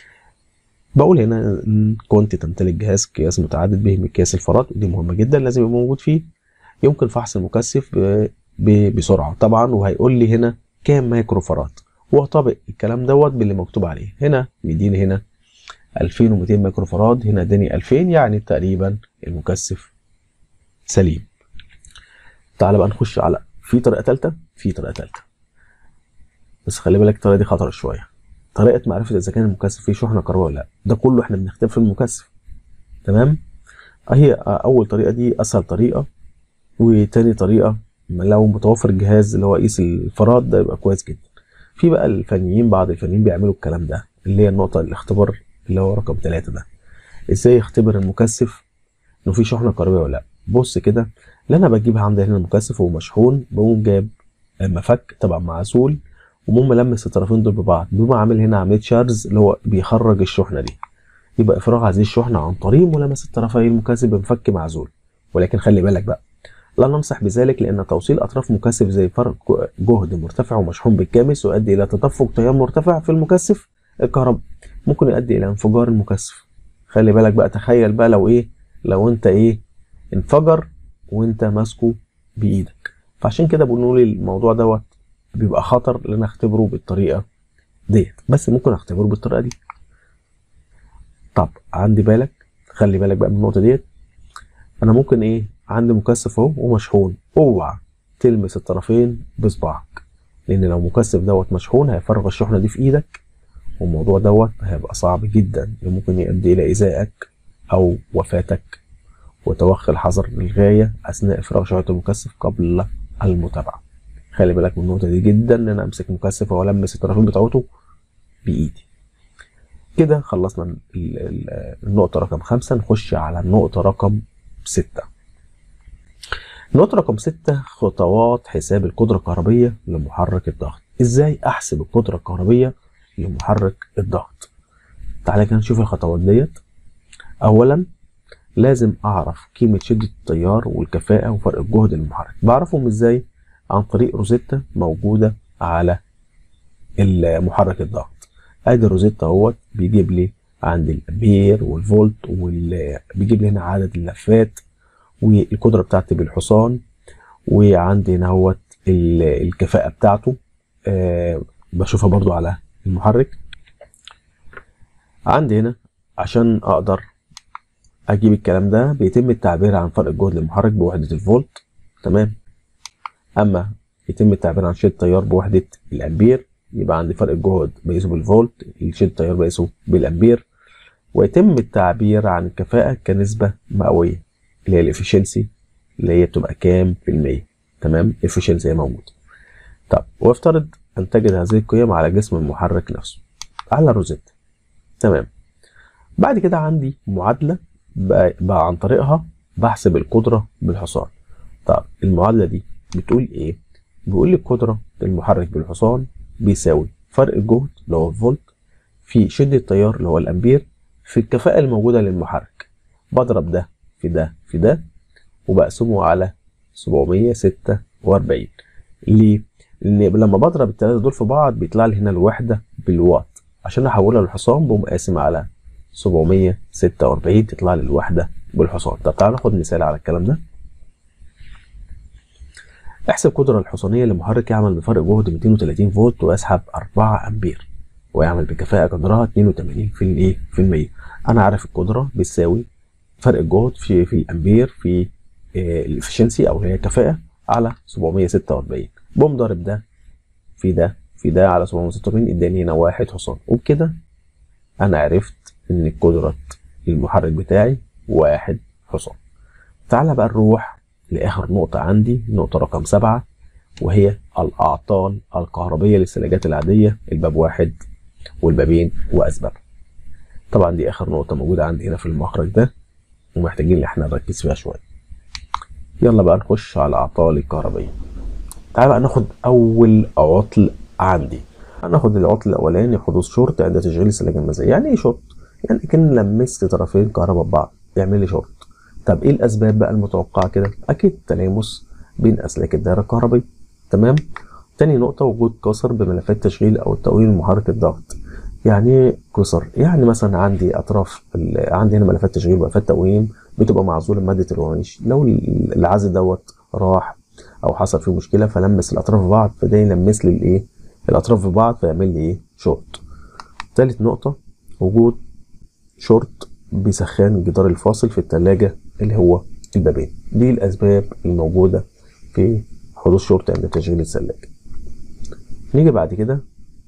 Speaker 1: بقول هنا ان كنت تمتلك جهاز قياس متعدد به مقياس الفراد ودي مهمه جدا لازم يبقى موجود فيه يمكن فحص المكثف بسرعه طبعا وهيقول لي هنا كام مايكرو فراد واطبق الكلام دوت باللي مكتوب عليه هنا مديني هنا 2200 مايكرو فراد هنا اداني 2000 يعني تقريبا المكثف سليم تعال بقى نخش على في طريقه ثالثه في طريقه ثالثه بس خلي بالك الطريقه دي خطر شويه طريقه معرفه اذا كان المكثف فيه شحنه كهربائيه ولا لا ده كله احنا بنختبر في المكثف تمام هي اول طريقه دي اسهل طريقه وتاني طريقه لو متوفر الجهاز اللي هو قيس الفراد ده يبقى كويس جدا في بقى الفنيين بعض الفنيين بيعملوا الكلام ده اللي هي النقطه الاختبار اللي هو رقم ثلاثة ده ازاي يختبر المكثف انه في شحنه كهربائيه ولا لا بص كده اللي انا بجيبها عندي هنا المكثف وهو مشحون بقوم جايب مفك طبعا معزول ومهم ملمس الطرفين دول ببعض بيقوم عامل هنا عمليه شارز اللي هو بيخرج الشحنه دي يبقى افراغ هذه الشحنه عن طريق ملامسه طرفي المكثف بمفك معزول ولكن خلي بالك بقى لا ننصح بذلك لان توصيل اطراف مكثف زي فرق جهد مرتفع ومشحون بالكامس يؤدي الى تدفق تيار مرتفع في المكثف الكهرباء ممكن يؤدي الى انفجار المكثف خلي بالك بقى تخيل بقى لو ايه لو انت ايه انفجر وانت ماسكه بايدك فعشان كده بنقول الموضوع دوت بيبقى خطر ان انا اختبره بالطريقه ديت بس ممكن اختبره بالطريقه دي طب عندي بالك خلي بالك بقى من النقطه ديت انا ممكن ايه عندي مكثف اهو ومشحون اوعى تلمس الطرفين بصبعك لان لو مكثف دوت مشحون هيفرغ الشحنه دي في ايدك والموضوع دوت هيبقى صعب جدا ممكن يؤدي الى ايذائك او وفاتك وتوخي الحذر للغايه اثناء افراغ شحنه المكثف قبل المتابعه خلي بالك من النقطه دي جدا ان انا امسك مكثف والمس الطرفين بتاعته بايدي كده خلصنا النقطة رقم خمسة نخش على النقطة رقم ستة النقطة رقم ستة خطوات حساب القدرة الكهربية لمحرك الضغط ازاي احسب القدرة الكهربية لمحرك الضغط تعالى كده نشوف الخطوات ديت اولا لازم اعرف قيمة شدة التيار والكفاءة وفرق الجهد للمحرك بعرفهم ازاي عن طريق روزيتا موجودة على محرك الضغط ادي الروزيتا اهوت بيجيب لي عند الامبير والفولت وال بيجيب لي هنا عدد اللفات والقدره بتاعتي بالحصان وعندي هنا اهوت الكفاءه بتاعته آه بشوفها برضو على المحرك عندي هنا عشان اقدر اجيب الكلام ده بيتم التعبير عن فرق الجهد للمحرك بوحده الفولت تمام اما يتم التعبير عن شدة التيار بوحدة الأمبير يبقى عندي فرق الجهد بقيسه بالفولت شدة التيار بقيسه بالأمبير ويتم التعبير عن الكفاءة كنسبة مئوية اللي هي الافشنسي اللي هي بتبقى كام في المية تمام efficiency هي موجودة طب وافترض أن تجد هذه القيم على جسم المحرك نفسه على روزيتا تمام بعد كده عندي معادلة بقى, بقى عن طريقها بحسب القدرة بالحصان طب المعادلة دي بتقول ايه بيقول لي القدره المحرك بالحصان بيساوي فرق الجهد اللي هو الفولت في شده التيار اللي هو الامبير في الكفاءه الموجوده للمحرك بضرب ده في ده في ده وبقسمه على 746 ليه لان لما بضرب الثلاثه دول في بعض بيطلع لي هنا الوحده بالوات عشان احولها للحصان بقوم قاسم على 746 تطلع لي الوحده بالحصان طب تعالى ناخد مثال على الكلام ده احسب القدرة الحصانية لمحرك يعمل بفرق جهد 230 فولت ويسحب 4 أمبير ويعمل بكفاءة قدرها 82 في الايه في المية أنا عارف القدرة بتساوي فرق الجهد في في الأمبير في الافشنسي أو هي الكفاءة على 746 بقوم ضارب ده في ده في ده على 746 اداني هنا واحد حصان وبكده أنا عرفت إن قدرة المحرك بتاعي واحد حصان تعالى بقى نروح لآخر نقطة عندي نقطة رقم سبعة وهي الأعطال الكهربية للثلاجات العادية الباب واحد والبابين وأسباب طبعا دي آخر نقطة موجودة عندي هنا في المخرج ده ومحتاجين إن احنا نركز فيها شوية يلا بقى نخش على الأعطال الكهربية تعال بقى ناخد أول عطل عندي هناخد العطل الأولاني حدوث شورت عند تشغيل الثلاجة المنزلية يعني إيه شورت؟ يعني كأن لمست طرفين كهرباء ببعض يعمل لي شورت طب ايه الاسباب بقى المتوقعه كده اكيد تلامس بين اسلاك الدائره الكهربائيه تمام تاني نقطه وجود كسر بملفات تشغيل او تقويم محرك الضغط يعني ايه كسر يعني مثلا عندي اطراف عندي هنا ملفات تشغيل وملفات تقويم بتبقى معزوله بماده الورنيش لو العزل دوت راح او حصل فيه مشكله فلمس الاطراف في بعض فده يلمس لي الايه الاطراف في بعض فيعمل لي ايه شورت تالت نقطه وجود شورت بسخان الجدار الفاصل في الثلاجه اللي هو البابين دي الأسباب الموجودة في حدوث شورت عند تشغيل الثلاجة نيجي بعد كده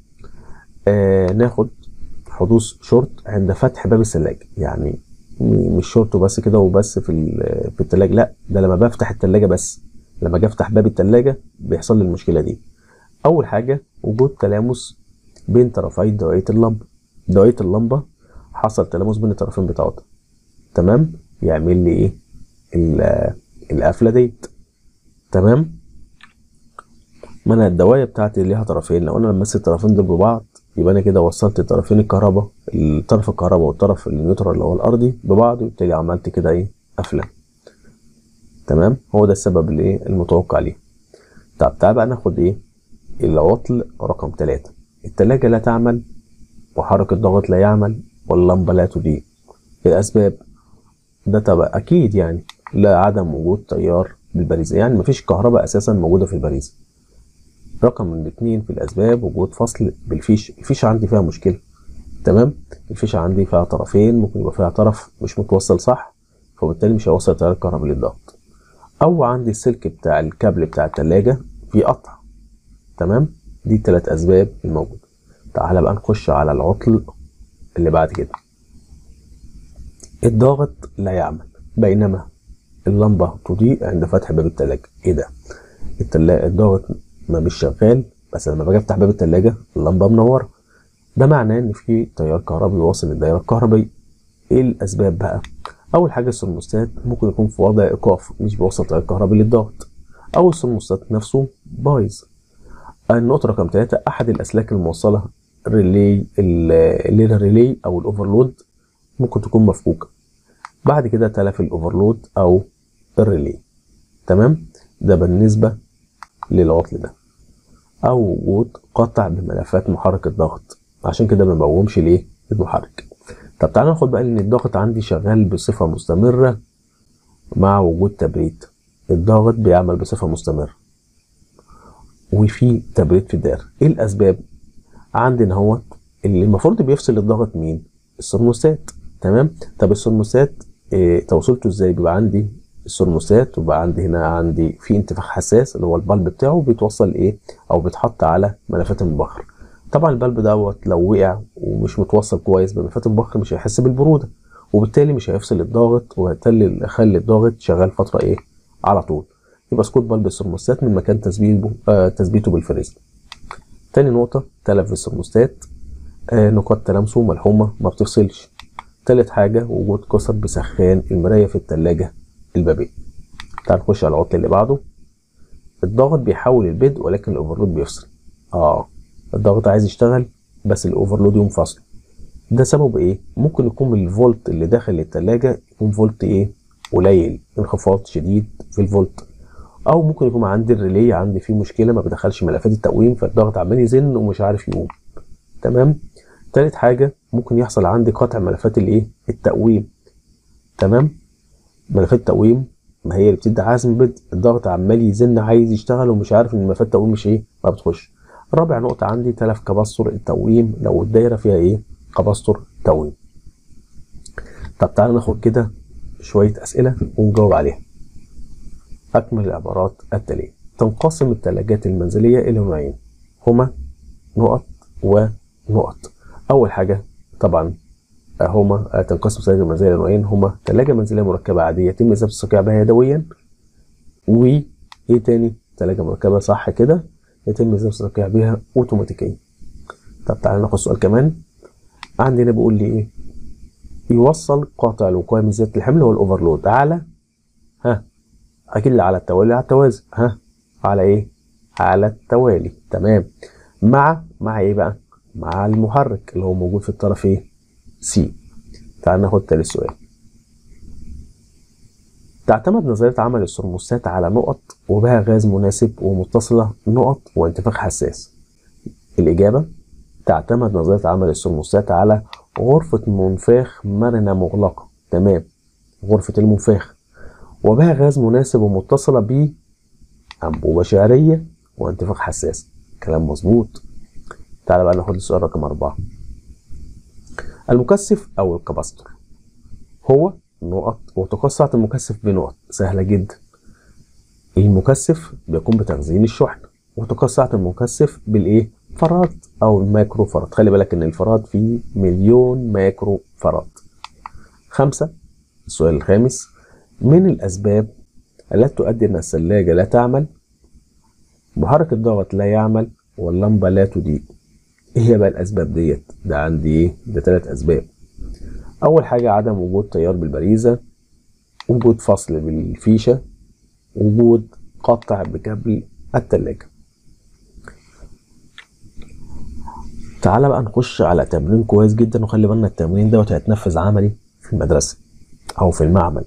Speaker 1: آه ناخد حدوث شورت عند فتح باب الثلاجة يعني مش شورت بس كده وبس في في الثلاجة لا ده لما بفتح الثلاجة بس لما اجي افتح باب الثلاجة بيحصل لي المشكلة دي أول حاجة وجود تلامس بين طرفي دوائية اللمبة دوائية اللمبة حصل تلامس بين الطرفين بتاعتها تمام يعمل لي ايه القفله ديت تمام ما انا الدوايه بتاعتي ليها طرفين لو انا لمست الطرفين دول ببعض يبقى انا كده وصلت طرفين الكهرباء الطرف الكهرباء والطرف النيوترال اللي هو الارضي ببعض وبالتالي عملت كده ايه قفله تمام هو ده السبب اللي ايه المتوقع ليه طب تعال بقى ناخد ايه العطل رقم ثلاثة التلاجة لا تعمل وحركة الضغط لا يعمل واللمبة لا تضيء الأسباب ده طبعا أكيد يعني لا عدم وجود تيار بالبريزة يعني مفيش كهرباء أساسا موجودة في البريزة رقم الاثنين في الأسباب وجود فصل بالفيش الفيشة عندي فيها مشكلة تمام الفيشة عندي فيها طرفين ممكن يبقى فيها طرف مش متوصل صح فبالتالي مش هيوصل تيار الكهرباء للضغط أو عندي السلك بتاع الكابل بتاع التلاجة فيه قطع تمام دي التلات أسباب الموجودة تعالى بقى نخش على العطل اللي بعد كده الضغط لا يعمل بينما اللمبة تضيء عند فتح باب التلاجة ايه ده التلاجة الضغط ما مش شغال بس لما باجي افتح باب التلاجة اللمبة منورة ده معناه ان في تيار كهربي واصل للدايرة الكهربية ايه الاسباب بقى اول حاجة الثرموستات ممكن يكون في وضع ايقاف مش بيوصل تيار كهربي للضغط او الثرموستات نفسه بايظ النقطة رقم ثلاثة أحد الأسلاك الموصلة ريلي الليلة ريلي أو الأوفرلود ممكن تكون مفكوكة بعد كده تلف الأوفرلود أو الريلي تمام ده بالنسبة للعطل ده أو وجود قطع بملفات محرك الضغط عشان كده ما بقومش ليه المحرك طب تعالى ناخد بقى ان الضغط عندي شغال بصفة مستمرة مع وجود تبريد الضغط بيعمل بصفة مستمرة وفي تبريد في الدائرة ايه الاسباب عندنا هو اللي المفروض بيفصل الضغط مين الثرموستات تمام طب الثرموستات إيه توصيلته ازاي بيبقى عندي الثرموستات وبقى عندي هنا عندي في انتفاخ حساس اللي هو البلب بتاعه بيتوصل ايه او بيتحط على ملفات المبخر طبعا البلب دوت لو وقع ومش متوصل كويس بملفات المبخر مش هيحس بالبروده وبالتالي مش هيفصل الضغط وهيخلي يخلي الضغط شغال فتره ايه على طول يبقى سكوت بلب الثرموستات من مكان تثبيته آه تثبيته بالفريزر تاني نقطة تلف الثرموستات آه نقاط تلامسه ملحومة ما بتفصلش تالت حاجة وجود كسر بسخان المراية في التلاجة البابية تعال نخش على العطل اللي بعده الضغط بيحول البدء ولكن الاوفرلود بيفصل اه الضغط عايز يشتغل بس الاوفرلود يقوم فاصل ده سببه ايه ممكن يكون الفولت اللي داخل التلاجة يكون فولت ايه قليل انخفاض شديد في الفولت او ممكن يكون عندي الريلي عندي فيه مشكله ما بدخلش ملفات التقويم فالضغط عمال يزن ومش عارف يقوم تمام تالت حاجه ممكن يحصل عندي قطع ملفات الايه التقويم تمام ملفات التقويم ما هي اللي بتدي عزم بدء الضغط عمال يزن عايز يشتغل ومش عارف ان ملفات التقويم مش ايه ما بتخش رابع نقطه عندي تلف كباستور التقويم لو الدايره فيها ايه كباستور تقويم طب تعالى ناخد كده شويه اسئله ونجاوب عليها أكمل العبارات التالية تنقسم الثلاجات المنزلية إلى نوعين هما نقط ونقط أول حاجة طبعا هما تنقسم الثلاجة المنزلية إلى نوعين هما ثلاجة منزلية مركبة عادية يتم إثبات الصقيع بها يدويا و إيه تاني ثلاجة مركبة صح كده يتم إثبات الصقيع بها أوتوماتيكيا طب تعالى ناخد سؤال كمان عندنا بيقول لي إيه يوصل قاطع الوقاية من زيادة الحمل هو الأوفرلود على ها اكيد اللي على التوالي على التوازي ها على ايه على التوالي تمام مع مع ايه بقى مع المحرك اللي هو موجود في الطرف ايه سي تعال ناخد تاني سؤال تعتمد نظرية عمل الثرموستات على نقط وبها غاز مناسب ومتصلة نقط وانتفاخ حساس الإجابة تعتمد نظرية عمل الثرموستات على غرفة منفاخ مرنة مغلقة تمام غرفة المنفاخ وبها غاز مناسب ومتصلة ب أنبوبة شعرية وانتفاخ حساس كلام مظبوط تعال بقى ناخد السؤال رقم أربعة المكثف أو الكباستور هو نقط وتقاس سعة المكثف بنقط سهلة جدا المكثف بيقوم بتخزين الشحن وتقاس سعة المكثف بالإيه؟ فراد أو المايكرو فراد خلي بالك إن الفراد فيه مليون مايكرو فراد خمسة السؤال الخامس من الأسباب التي تؤدي أن الثلاجة لا تعمل محرك الضغط لا يعمل واللمبة لا تضيء إيه هي بقى الأسباب ديت؟ ده عندي إيه؟ ده تلات أسباب أول حاجة عدم وجود تيار بالبريزة وجود فصل بالفيشة وجود قطع بكابل التلاجة تعالى بقى نخش على تمرين كويس جدا وخلي بالنا التمرين دوت هيتنفذ عملي في المدرسة أو في المعمل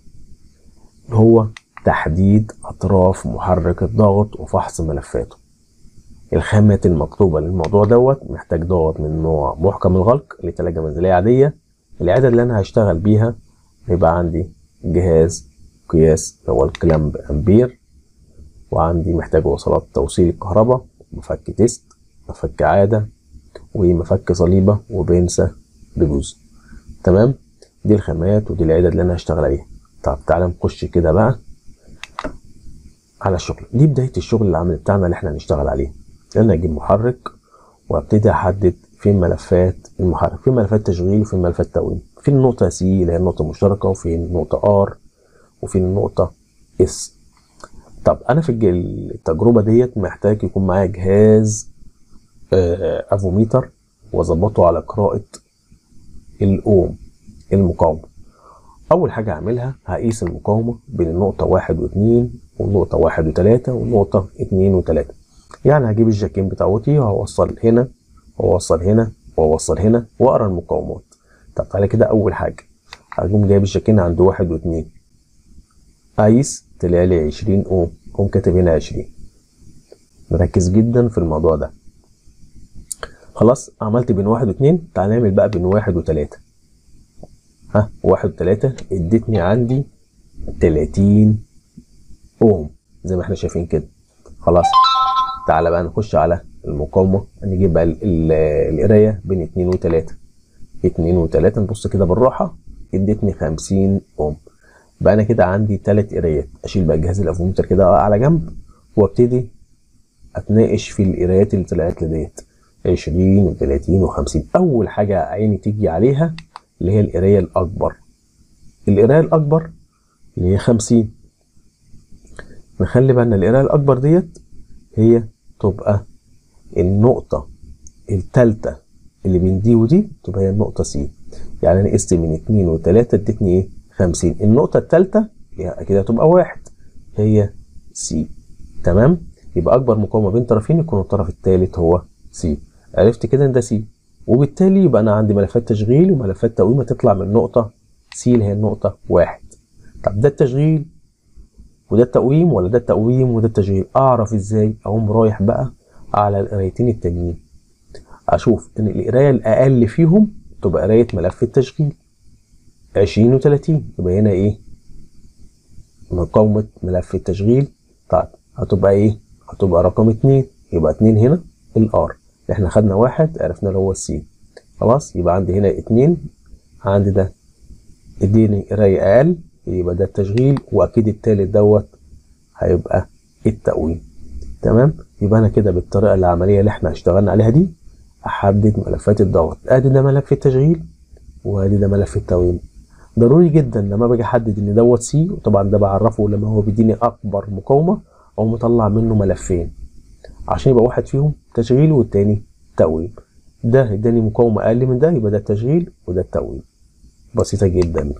Speaker 1: هو تحديد أطراف محرك الضغط وفحص ملفاته الخامات المطلوبة للموضوع دوت محتاج ضغط من نوع محكم الغلق لتلاجة منزلية عادية العدد اللي أنا هشتغل بيها هيبقى عندي جهاز قياس اللي هو الكلامب أمبير وعندي محتاج وصلات توصيل الكهرباء مفك تيست مفك عادة ومفك صليبة وبنسة بجزء تمام دي الخامات ودي العدد اللي أنا هشتغل عليها طب تعالى نخش كده بقى على الشغل دي بداية الشغل العملي بتاعنا اللي احنا هنشتغل عليه انا اجيب محرك وابتدي احدد فين ملفات المحرك فين ملفات تشغيل وفين ملفات تقويم فين النقطة سي اللي هي النقطة المشتركة وفين النقطة ار وفين النقطة اس طب انا في التجربة ديت محتاج يكون معايا جهاز افوميتر واظبطه على قراءة الاوم المقاومة اول حاجة هعملها هقيس المقاومة بين النقطة واحد واتنين والنقطة واحد وتلاتة والنقطة اتنين وتلاتة يعني هجيب الجاكين بتاعتي وهوصل هنا وأوصل هنا وأوصل هنا وأقرا المقاومات طب تعالى كده أول حاجة هقوم جايب الجاكين عند واحد واتنين قايس طلع لي عشرين أوم أقوم كاتب هنا عشرين مركز جدا في الموضوع ده خلاص عملت بين واحد واتنين تعال نعمل بقى بين واحد وتلاتة ها واحد وتلاتة ادتني عندي تلاتين اوم زي ما احنا شايفين كده خلاص تعالى بقى نخش على المقاومة نجيب بقى القراية بين اتنين وتلاتة اتنين وتلاتة نبص كده بالراحة ادتني خمسين اوم بقى انا كده عندي تلات قرايات اشيل بقى جهاز الافومتر كده على جنب وابتدي اتناقش في القرايات اللي طلعت لي ديت عشرين وتلاتين وخمسين اول حاجة عيني تيجي عليها اللي هي القراية الاكبر القراية الاكبر اللي هي خمسين نخلي بالنا القراية الاكبر ديت هي تبقى النقطة التالتة اللي بين دي ودي تبقى هي النقطة سي يعني انا قست من اتنين وتلاتة ادتني ايه خمسين النقطة التالتة يعني كده هتبقى واحد هي سي تمام يبقى اكبر مقاومة بين طرفين يكون الطرف التالت هو سي عرفت كده ان ده سي وبالتالي يبقى انا عندي ملفات تشغيل وملفات تقويم هتطلع من النقطة سي اللي هي النقطة واحد طب ده التشغيل وده التقويم ولا ده التقويم وده التشغيل اعرف ازاي اقوم رايح بقى على القرايتين التانيين اشوف ان القرايه الاقل فيهم تبقى قرايه ملف التشغيل 20 و30 يبقى هنا ايه مقاومه ملف التشغيل طيب هتبقى ايه هتبقى رقم اتنين يبقى اتنين هنا الار احنا خدنا واحد عرفنا اللي هو السي خلاص يبقى عندي هنا اتنين عندي ده اديني قرايه اقل يبقى ده التشغيل واكيد التالت دوت هيبقى التقويم تمام يبقى انا كده بالطريقه العمليه اللي احنا اشتغلنا عليها دي احدد ملفات الضغط ادي ده ملف التشغيل وادي ده ملف التقويم ضروري جدا لما باجي احدد ان دوت سي وطبعا ده بعرفه لما هو بيديني اكبر مقاومه او مطلع منه ملفين عشان يبقى واحد فيهم تشغيل والتاني تقويم ده اداني مقاومه اقل من ده يبقى ده التشغيل وده التقويم بسيطه جدا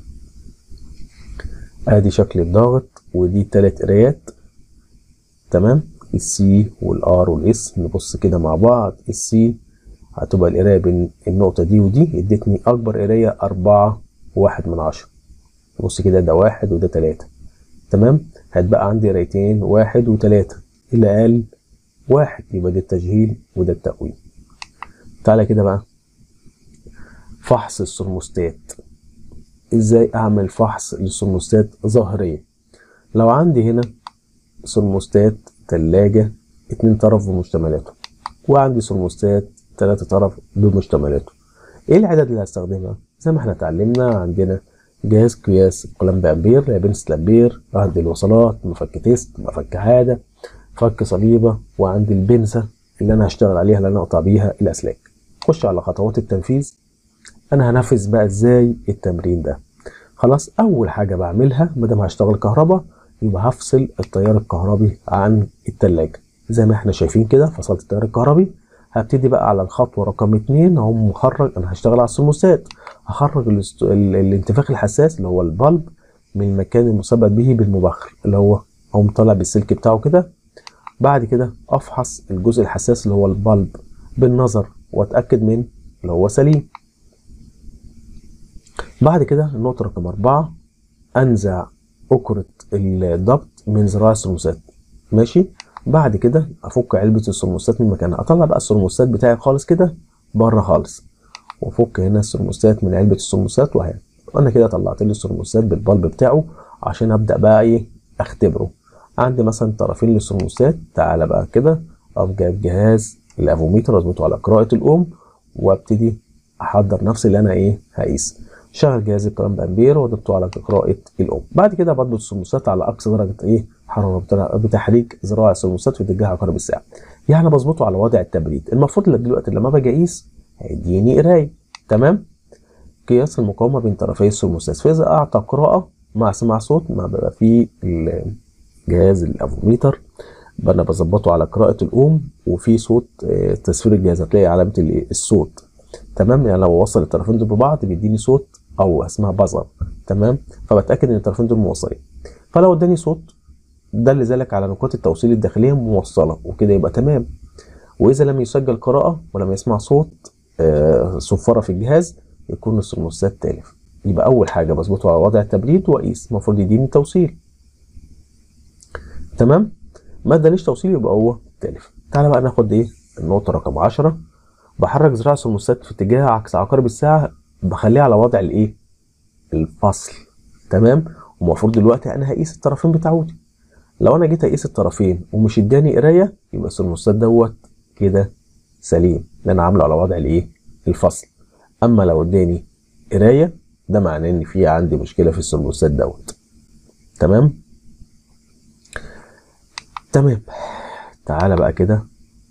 Speaker 1: ادي شكل الضغط ودي التلات قرايات تمام السي والار والاس نبص كده مع بعض السي هتبقى القرايه بين النقطه دي ودي ادتني اكبر قرايه أربعة واحد من عشرة بص كده ده واحد وده تلاتة تمام هتبقى عندي قرايتين واحد وتلاتة اللي اقل واحد يبقى ده التشغيل وده التقويم تعالى كده بقى فحص السرموستات ازاي اعمل فحص للسرموستات ظاهريا لو عندي هنا سرموستات تلاجة اتنين طرف بمشتملاته وعندي سرموستات تلاتة طرف بمشتملاته ايه العدد اللي هستخدمها زي ما احنا اتعلمنا عندنا جهاز قياس قلم بامبير لابنس الامبير عندي الوصلات مفك تيست مفك عادة فك صليبة وعندي البنسة اللي انا هشتغل عليها اللي انا اقطع بيها الاسلاك خش على خطوات التنفيذ انا هنفذ بقى ازاي التمرين ده خلاص اول حاجه بعملها ما دام هشتغل كهرباء يبقى هفصل التيار الكهربي عن التلاجة زي ما احنا شايفين كده فصلت التيار الكهربي هبتدي بقى على الخطوه رقم اتنين اقوم مخرج انا هشتغل على السرموستات هخرج الاست... ال... الانتفاخ الحساس اللي هو البلب من المكان المثبت به بالمبخر اللي هو اقوم طالع بالسلك بتاعه كده بعد كده افحص الجزء الحساس اللي هو البلب بالنظر واتاكد من اللي هو سليم بعد كده النقطه رقم أربعة انزع أكرة الضبط من زراع الثرموستات ماشي بعد كده افك علبه الثرموستات من مكانها اطلع بقى الثرموستات بتاعي خالص كده بره خالص وافك هنا الثرموستات من علبه الثرموستات وهي وانا كده طلعت لي الثرموستات بالبلب بتاعه عشان ابدا بقى ايه اختبره عندي مثلا طرفين للثرموستات تعالى بقى كده اقوم جايب جهاز الافوميتر اظبطه على قراءه الاوم وابتدي احضر نفسي اللي انا ايه هقيس شغل جهاز الكلام بامبير وضبطه على قراءه الاوم بعد كده بربط الثرموستات على اقصى درجه ايه حراره بتحريك ذراع الثرموستات في اتجاه عقارب الساعه يعني بظبطه على وضع التبريد المفروض دلوقتي لما باجي اقيس هيديني قرايه تمام قياس المقاومه بين طرفي الثرموستات فاذا اعطى قراءه مع سماع صوت ما بيبقى فيه جهاز الافوميتر انا بظبطه على قراءه الاوم وفي صوت تصفير الجهاز هتلاقي علامه الصوت تمام يعني لو وصل الطرفين دول ببعض بيديني صوت او اسمها بازر تمام فبتاكد ان الطرفين دول موصلين فلو اداني صوت دل ذلك على نقاط التوصيل الداخليه موصله وكده يبقى تمام واذا لم يسجل قراءه ولم يسمع صوت آه صفاره في الجهاز يكون الثرموستات تالف يبقى اول حاجه بظبطه على وضع التبريد واقيس المفروض يديني توصيل تمام ما ادانيش توصيل يبقى هو تالف تعالى بقى ناخد ايه النقطه رقم 10 بحرك ذراع الثرموستات في اتجاه عكس عقارب الساعه بخليها على وضع الايه الفصل تمام ومفروض دلوقتي انا هقيس الطرفين بتاعتي لو انا جيت اقيس الطرفين ومش اداني قرايه يبقى الثرموستات دوت كده سليم اللي انا عامله على وضع الايه الفصل اما لو اداني قرايه ده معناه ان في عندي مشكله في الثرموستات دوت تمام تمام تعالى بقى كده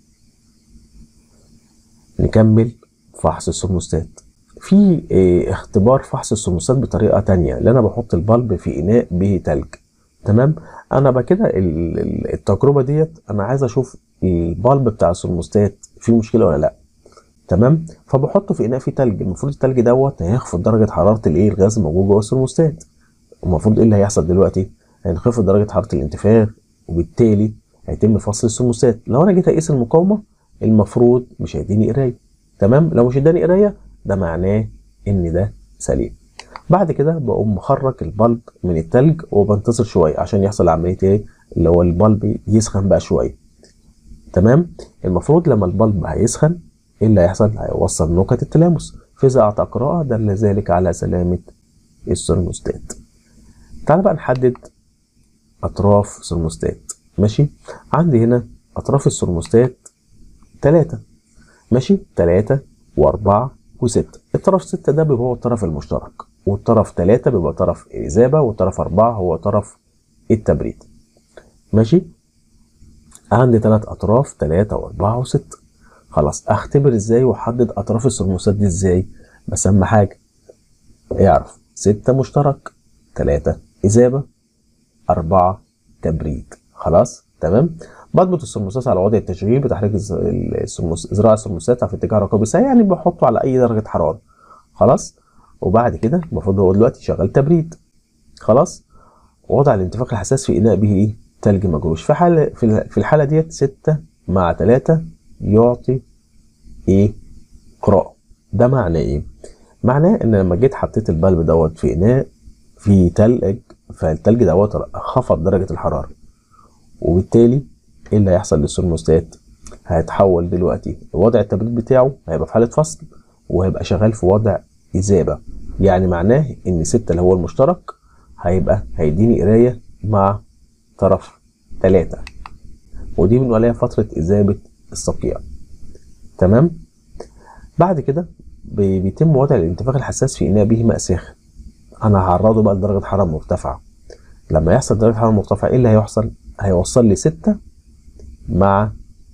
Speaker 1: نكمل فحص الثرموستات في اه اختبار فحص الثرموستات بطريقه تانية اللي انا بحط البلب في اناء به تلج تمام انا بقى كده التجربه ديت انا عايز اشوف البلب بتاع الثرموستات فيه مشكله ولا لا تمام فبحطه في اناء فيه تلج المفروض التلج دوت هيخفض درجه حراره الايه الغاز الموجود جوه الثرموستات المفروض ايه اللي هيحصل دلوقتي هينخفض درجه حراره الانتفاخ وبالتالي هيتم فصل الثرموستات لو انا جيت اقيس المقاومه المفروض مش هيديني قرايه تمام لو مش اداني قرايه ده معناه ان ده سليم بعد كده بقوم مخرج البلب من التلج وبنتظر شويه عشان يحصل عمليه ايه اللي هو البلب يسخن بقى شويه تمام المفروض لما البلب هيسخن ايه اللي هيحصل هيوصل نقط التلامس فاذا اعطى قراءه دل ذلك على سلامه الثرموستات تعال بقى نحدد اطراف ثرموستات ماشي عندي هنا اطراف الثرموستات ثلاثة ماشي ثلاثة وأربعة وستة الطرف ستة ده بيبقى هو الطرف المشترك والطرف ثلاثة بيبقى طرف الإذابة والطرف أربعة هو طرف التبريد ماشي عندي ثلاث أطراف ثلاثة وأربعة وستة خلاص أختبر إزاي وأحدد أطراف الثرموستات دي إزاي بس أهم حاجة اعرف ستة مشترك ثلاثة إذابة أربعة تبريد خلاص تمام بضبط الثرموستات على وضع التشغيل بتحريك ذراع الثرموستات في اتجاه رقابي سريع يعني بحطه على اي درجه حراره خلاص وبعد كده المفروض هو دلوقتي شغال تبريد خلاص وضع الانتفاخ الحساس في اناء به ايه تلج مجروش في حاله في الحاله ديت 6 مع 3 يعطي ايه قراءه ده معناه ايه معناه ان لما جيت حطيت البلب دوت في اناء في تلج فالتلج دوت خفض درجه الحراره وبالتالي ايه اللي هيحصل للثرموستات هيتحول دلوقتي وضع التبريد بتاعه هيبقى في حاله فصل وهيبقى شغال في وضع اذابه يعني معناه ان 6 اللي هو المشترك هيبقى هيديني قرايه مع طرف 3 ودي بنقول عليها فتره اذابه الصقيع تمام بعد كده بيتم وضع الانتفاخ الحساس في اناء به ماء ساخن انا هعرضه بقى لدرجه حراره مرتفعه لما يحصل درجه حراره مرتفعه ايه اللي هيحصل هيوصل لي 6 مع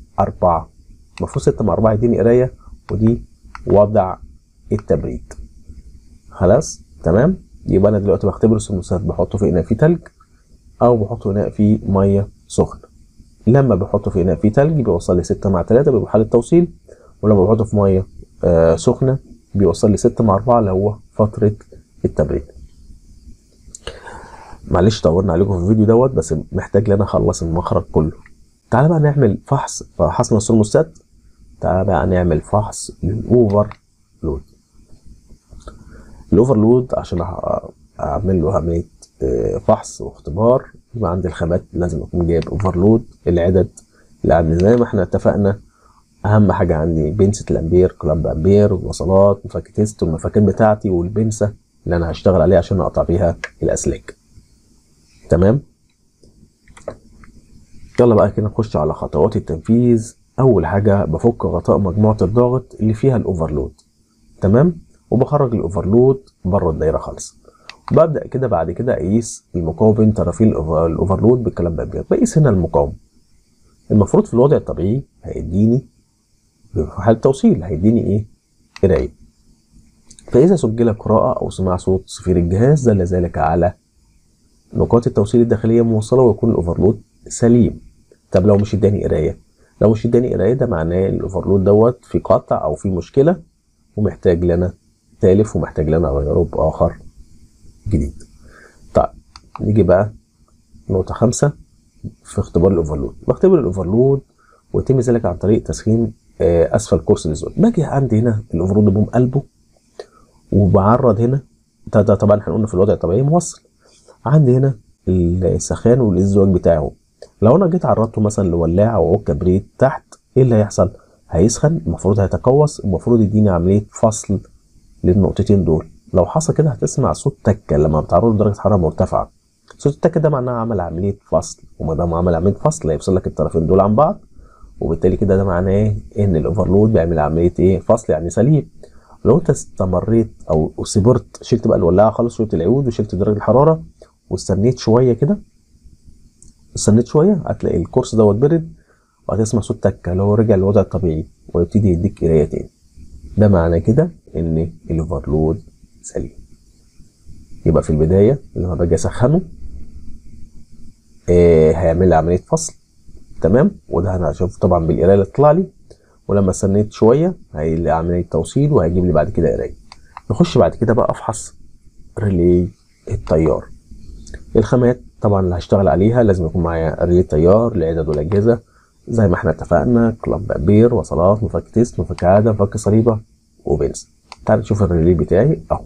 Speaker 1: 4 المفروض 6 مع 4 يديني قرايه ودي وضع التبريد خلاص تمام يبقى انا دلوقتي بختبر الثرموستات بحطه في اناء فيه تلج او بحطه في اناء فيه ميه سخنه لما بحطه في اناء فيه تلج بيوصل لي 6 مع 3 بيبقى حاله توصيل ولما بحطه في ميه آه سخنه بيوصل لي 6 مع 4 اللي هو فتره التبريد معلش طولنا عليكم في الفيديو دوت بس محتاج ان انا اخلص المخرج كله تعالى بقى نعمل فحص فحصنا الثرموستات تعالى بقى نعمل فحص للاوفر لود الاوفر لود عشان أع- اعمل له عمليه آه، فحص واختبار يبقى عندي الخامات لازم اكون جايب اوفر لود العدد اللي عندي زي ما احنا اتفقنا اهم حاجه عندي بنسة الامبير كلامب امبير وصلات مفك تيست والمفكات بتاعتي والبنسة اللي انا هشتغل عليها عشان اقطع بيها الاسلاك تمام يلا بقى كده نخش على خطوات التنفيذ اول حاجه بفك غطاء مجموعه الضغط اللي فيها الاوفرلود تمام وبخرج الاوفرلود بره الدايره خالص ببدا كده بعد كده اقيس المقاومه بين طرفي الأوف- الاوفرلود بالكلام بامبير بقيس هنا المقاومه المفروض في الوضع الطبيعي هيديني في حاله توصيل هيديني ايه قرايه فاذا سجل قراءه او سماع صوت صفير الجهاز دل ذلك على نقاط التوصيل الداخليه موصله ويكون الاوفرلود سليم طب لو مش اداني قرايه لو مش اداني قرايه ده معناه ان الاوفرلود دوت في قطع او في مشكله ومحتاج لنا تالف ومحتاج لنا اغيره باخر جديد طيب نيجي بقى نقطه خمسة في اختبار الاوفرلود بختبر الاوفرلود ويتم ذلك عن طريق تسخين آه، اسفل كرسي الزول باجي عندي هنا الاوفرلود بقوم قلبه وبعرض هنا ده, ده طبعا احنا قلنا في الوضع الطبيعي موصل عندي هنا السخان والازدواج بتاعه لو انا جيت عرضته مثلا لولاعه او عود كبريت تحت ايه اللي هيحصل هيسخن المفروض هيتقوس المفروض يديني عمليه فصل للنقطتين دول لو حصل كده هتسمع صوت تكه لما بتعرضه لدرجه حراره مرتفعه صوت التكه ده معناه عمل عمليه فصل وما دام عمل عمليه فصل هيفصل لك الطرفين دول عن بعض وبالتالي كده ده معناه ايه ان الاوفرلود بيعمل عمليه ايه فصل يعني سليم لو انت استمريت او صبرت شلت بقى الولاعه خالص شلت العود وشلت درجه الحراره واستنيت شويه كده استنيت شويه هتلاقي الكورس دوت برد وهتسمع صوت تكه اللي هو رجع للوضع الطبيعي ويبتدي يديك قرايه تاني ده معنى كده ان الاوفرلود سليم يبقى في البدايه لما باجي اسخنه آه هيعمل لي عمليه فصل تمام وده انا هشوف طبعا بالقرايه اللي تطلع لي ولما استنيت شويه هيعمل لي عمليه توصيل وهيجيب لي بعد كده قرايه نخش بعد كده بقى افحص ريلي التيار الخامات طبعا اللي هشتغل عليها لازم يكون معايا ريلي تيار العدد والاجهزه زي ما احنا اتفقنا كلامب امبير وصلات مفك تيست مفك عاده مفك صليبه وبنز تعال نشوف الريلي بتاعي اهو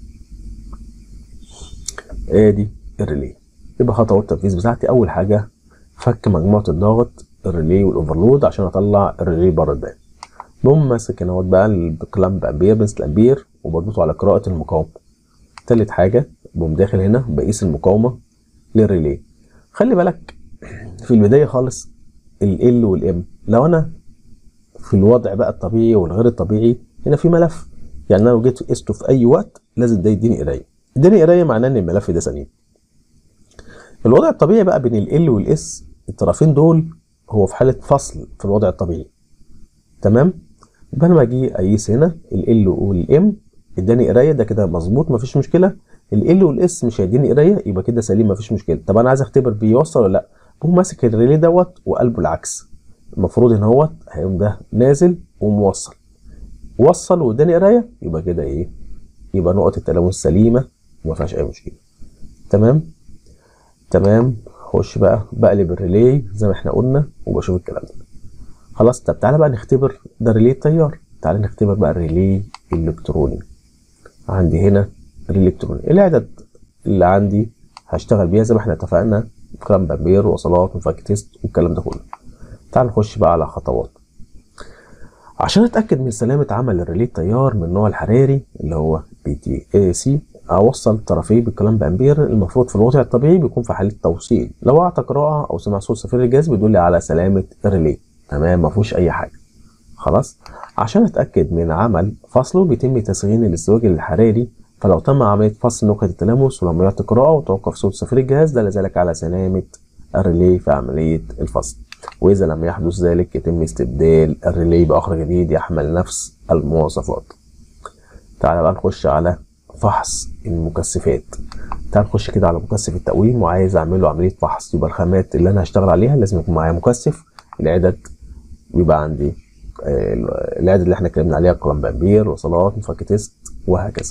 Speaker 1: ادي الريلي يبقى خطوات التنفيذ بتاعتي اول حاجه فك مجموعه الضغط الريلي والاوفرلود عشان اطلع الريلي بره الدايره بقوم ماسك هنا بقى الكلامب امبير بنز الامبير وبربطه على قراءه المقاومه تالت حاجه بقوم داخل هنا بقيس المقاومه للريلي خلي بالك في البدايه خالص ال L وال M لو انا في الوضع بقى الطبيعي والغير الطبيعي هنا في ملف يعني انا لو جيت قسته في اي وقت لازم ده يديني قرايه اداني قرايه معناه ان الملف ده سليم الوضع الطبيعي بقى بين ال L وال S الطرفين دول هو في حاله فصل في الوضع الطبيعي تمام يبقى انا باجي اقيس هنا ال L وال M اداني قرايه ده كده مظبوط مفيش مشكله ال L وال S مش هيديني قرايه يبقى كده سليم مفيش مشكله طب انا عايز اختبر بيوصل ولا لا بقوم ماسك الريلي دوت وقلبه العكس المفروض ان هو هيقوم ده نازل وموصل وصل واداني قرايه يبقى كده ايه يبقى نقط التلامس سليمه وما فيهاش اي مشكله تمام تمام خش بقى بقلب الريلي زي ما احنا قلنا وبشوف الكلام ده خلاص طب تعالى بقى نختبر ده ريلي التيار تعالى نختبر بقى الريلي الالكتروني عندي هنا ريلي الكتروني العدد اللي عندي هشتغل بيها زي ما احنا اتفقنا كلام بامبير وصلات وفك تيست والكلام ده كله تعال نخش بقى على خطوات عشان اتاكد من سلامه عمل الريلي التيار من النوع الحراري اللي هو بي تي اي سي اوصل طرفيه بالكلام بامبير المفروض في الوضع الطبيعي بيكون في حاله توصيل لو اعطى قراءه او سمع صوت صفير الجهاز بيدل لي على سلامه الريلي تمام ما فيهوش اي حاجه خلاص عشان اتاكد من عمل فصله بيتم تسخين الازدواج الحراري فلو تم عمليه فصل نقطه التلامس ولم يعطي قراءه وتوقف صوت صفير الجهاز دل ذلك على سلامه الريلي في عمليه الفصل واذا لم يحدث ذلك يتم استبدال الريلي باخر جديد يحمل نفس المواصفات تعالى بقى نخش على فحص المكثفات تعال نخش كده على مكثف التقويم وعايز اعمل له عمليه فحص يبقى الخامات اللي انا هشتغل عليها لازم يكون معايا مكثف العدد بيبقى عندي آه، العدد اللي احنا اتكلمنا عليها قلم بامبير وصلات مفك تيست وهكذا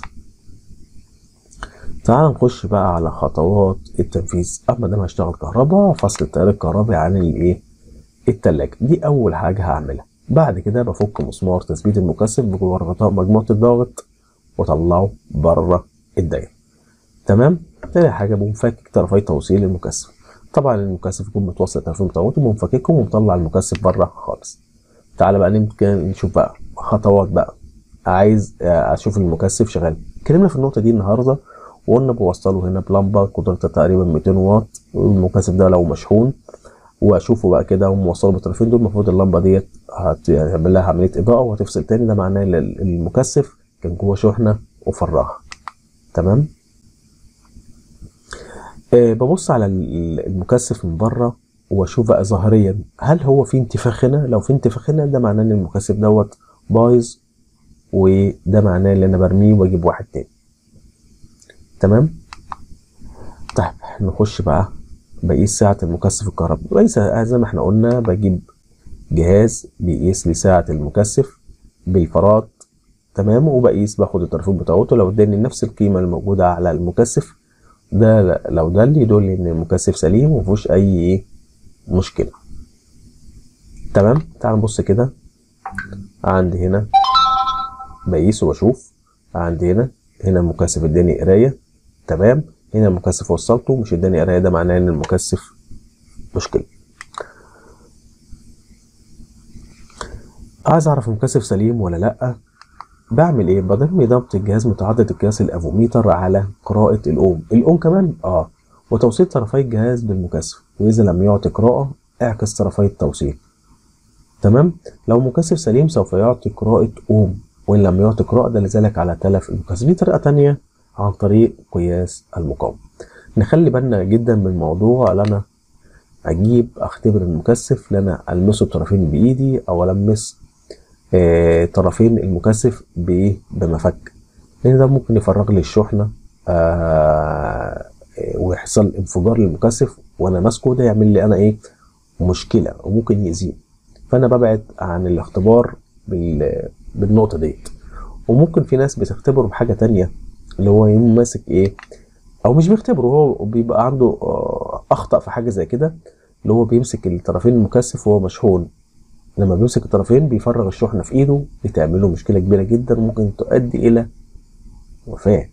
Speaker 1: تعال نخش بقى على خطوات التنفيذ اما ده هشتغل كهرباء فصل التيار الكهربي عن الايه التلاجة دي اول حاجه هعملها بعد كده بفك مسمار تثبيت المكثف جوه غطاء مجموعة الضغط واطلعه بره الدايرة تمام تاني حاجة بنفكك طرفي توصيل المكثف طبعا المكثف يكون متوصل طرفين متوتر ومفككهم ومطلع المكثف بره خالص تعالى بقى نمكن نشوف بقى خطوات بقى عايز اشوف المكثف شغال اتكلمنا في النقطة دي النهاردة وقلنا بوصله هنا بلمبة قدرتها تقريبا 200 واط والمكثف ده لو مشحون واشوفه بقى كده وموصله بالطرفين دول المفروض اللمبه ديت هتعمل لها عمليه اضاءه وهتفصل تاني ده معناه ان المكثف كان جوه شحنه وفرغها تمام آه ببص على المكثف من بره واشوف بقى ظاهريا هل هو في انتفاخ هنا لو في انتفاخ هنا ده معناه ان المكثف دوت بايظ وده معناه ان انا برميه واجيب واحد تاني تمام طيب نخش بقى بقيس ساعة المكثف الكهربائي بقيس زي ما احنا قلنا بجيب جهاز بيقيس لي ساعة المكثف بالفرات تمام وبقيس باخد الطرفين بتاعته لو اداني نفس القيمة الموجودة على المكثف ده لو ده اللي يدل ان المكثف سليم ومفيهوش اي مشكلة تمام تعال نبص كده عندي هنا بقيس وبشوف عندي هنا هنا المكثف اداني قراية تمام هنا المكثف وصلته مش اداني قرايه ده معناه ان المكثف مشكله عايز اعرف المكثف سليم ولا لا بعمل ايه بضم ضبط الجهاز متعدد القياس الافوميتر على قراءه الاوم الاوم كمان اه وتوصيل طرفي الجهاز بالمكثف واذا لم يعطي قراءه اعكس طرفي التوصيل تمام لو مكثف سليم سوف يعطي قراءه اوم وان لم يعطي قراءه ده لذلك على تلف المكثف دي طريقه تانية عن طريق قياس المقاومة نخلي بالنا جدا من موضوع ان انا اجيب اختبر المكثف لا انا المسه بطرفين بايدي او المس آه طرفين المكثف بايه بمفك لان ده ممكن يفرغ لي الشحنه آه ويحصل انفجار للمكثف وانا ماسكه ده يعمل لي انا ايه مشكله وممكن يأذيني فانا ببعد عن الاختبار بالنقطه ديت وممكن في ناس بتختبره بحاجه تانية اللي هو يقوم ماسك ايه او مش بيختبره هو بيبقى عنده اخطا في حاجه زي كده اللي هو بيمسك الطرفين المكثف وهو مشحون لما بيمسك الطرفين بيفرغ الشحنه في ايده بتعمل له مشكله كبيره جدا وممكن تؤدي الى وفاه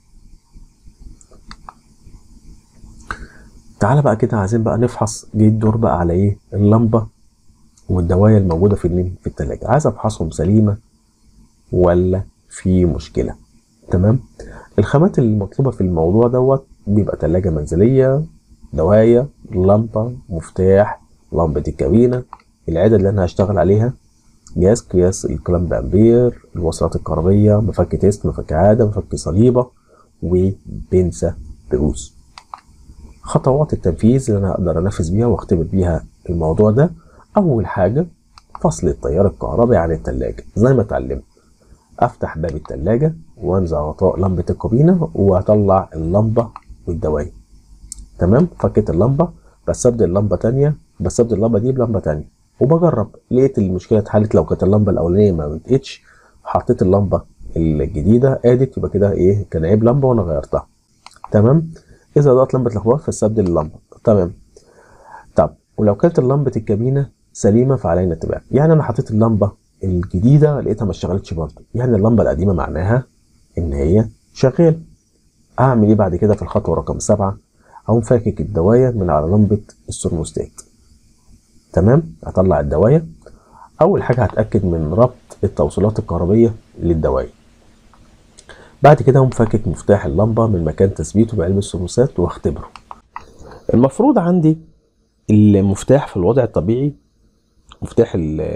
Speaker 1: تعالى بقى كده عايزين بقى نفحص جه الدور بقى على ايه اللمبه والدوايه الموجوده في في الثلاجه عايز افحصهم سليمه ولا في مشكله تمام الخامات المطلوبة في الموضوع دوت بيبقى تلاجة منزلية دواية لمبة مفتاح لمبة الكابينة العدد اللي أنا هشتغل عليها جهاز قياس الكلام بأمبير الوصلات الكهربية مفك تيست مفك عادة مفك صليبة وبنسة بروز خطوات التنفيذ اللي أنا أقدر أنفذ بيها وأختبر بيها الموضوع ده أول حاجة فصل التيار الكهربي عن التلاجة زي ما اتعلمت افتح باب التلاجة وانزع غطاء لمبة الكابينة واطلع اللمبة والدواية تمام فكيت اللمبة بستبدل لمبة تانية بستبدل اللمبة دي بلمبة تانية وبجرب لقيت المشكلة اتحلت لو كانت اللمبة الأولانية ما بتقتش حطيت اللمبة الجديدة ادت يبقى كده ايه كان عيب لمبة وانا غيرتها تمام اذا ضغط لمبة الاخبار فاستبدل اللمبة تمام طب ولو كانت لمبة الكابينة سليمة فعلينا اتباع يعني انا حطيت اللمبة الجديده لقيتها ما اشتغلتش برضه يعني اللمبه القديمه معناها ان هي شغاله اعمل ايه بعد كده في الخطوه رقم سبعة اقوم فاكك الدوايه من على لمبه الثرموستات تمام اطلع الدوايه اول حاجه هتاكد من ربط التوصيلات الكهربيه للدوايه بعد كده اقوم فاكك مفتاح اللمبه من مكان تثبيته بعلبه الثرموستات واختبره المفروض عندي المفتاح في الوضع الطبيعي مفتاح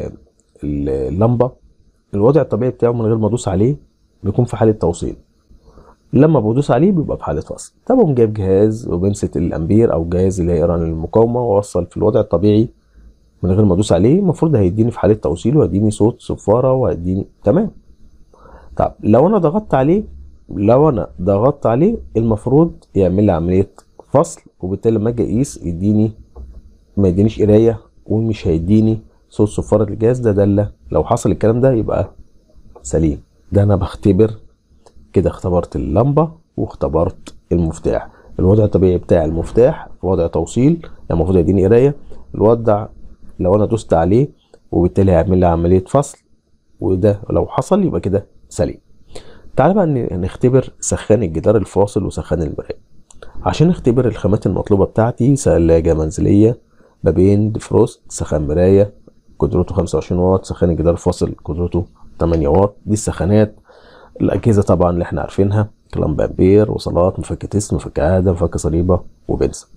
Speaker 1: اللمبه الوضع الطبيعي بتاعه من غير ما ادوس عليه بيكون في حاله توصيل لما بدوس عليه بيبقى في حاله فصل طب اقوم جايب جهاز وبنسة الامبير او جهاز اللي هيقرا المقاومه واوصل في الوضع الطبيعي من غير ما ادوس عليه المفروض هيديني في حاله توصيل وهيديني صوت صفاره وهيديني تمام طب لو انا ضغطت عليه لو انا ضغطت عليه المفروض يعمل لي عمليه فصل وبالتالي لما اجي اقيس يديني ما يدينيش قرايه ومش هيديني صوت صفارة الجهاز ده دالة لو حصل الكلام ده يبقى سليم ده انا بختبر كده اختبرت اللمبة واختبرت المفتاح الوضع الطبيعي بتاع المفتاح وضع توصيل يعني المفروض يديني قراية الوضع لو انا دوست عليه وبالتالي هيعمل لي عمليه فصل وده لو حصل يبقى كده سليم تعال بقى نختبر سخان الجدار الفاصل وسخان المرايه عشان نختبر الخامات المطلوبه بتاعتي ثلاجه منزليه ما بين ديفروست سخان مرايه قدرته 25 واط سخان الجدار الفاصل قدرته 8 واط دي السخانات الاجهزه طبعا اللي احنا عارفينها كلام بامبير وصلات مفك تيست مفك عاده مفك صليبه وبنزا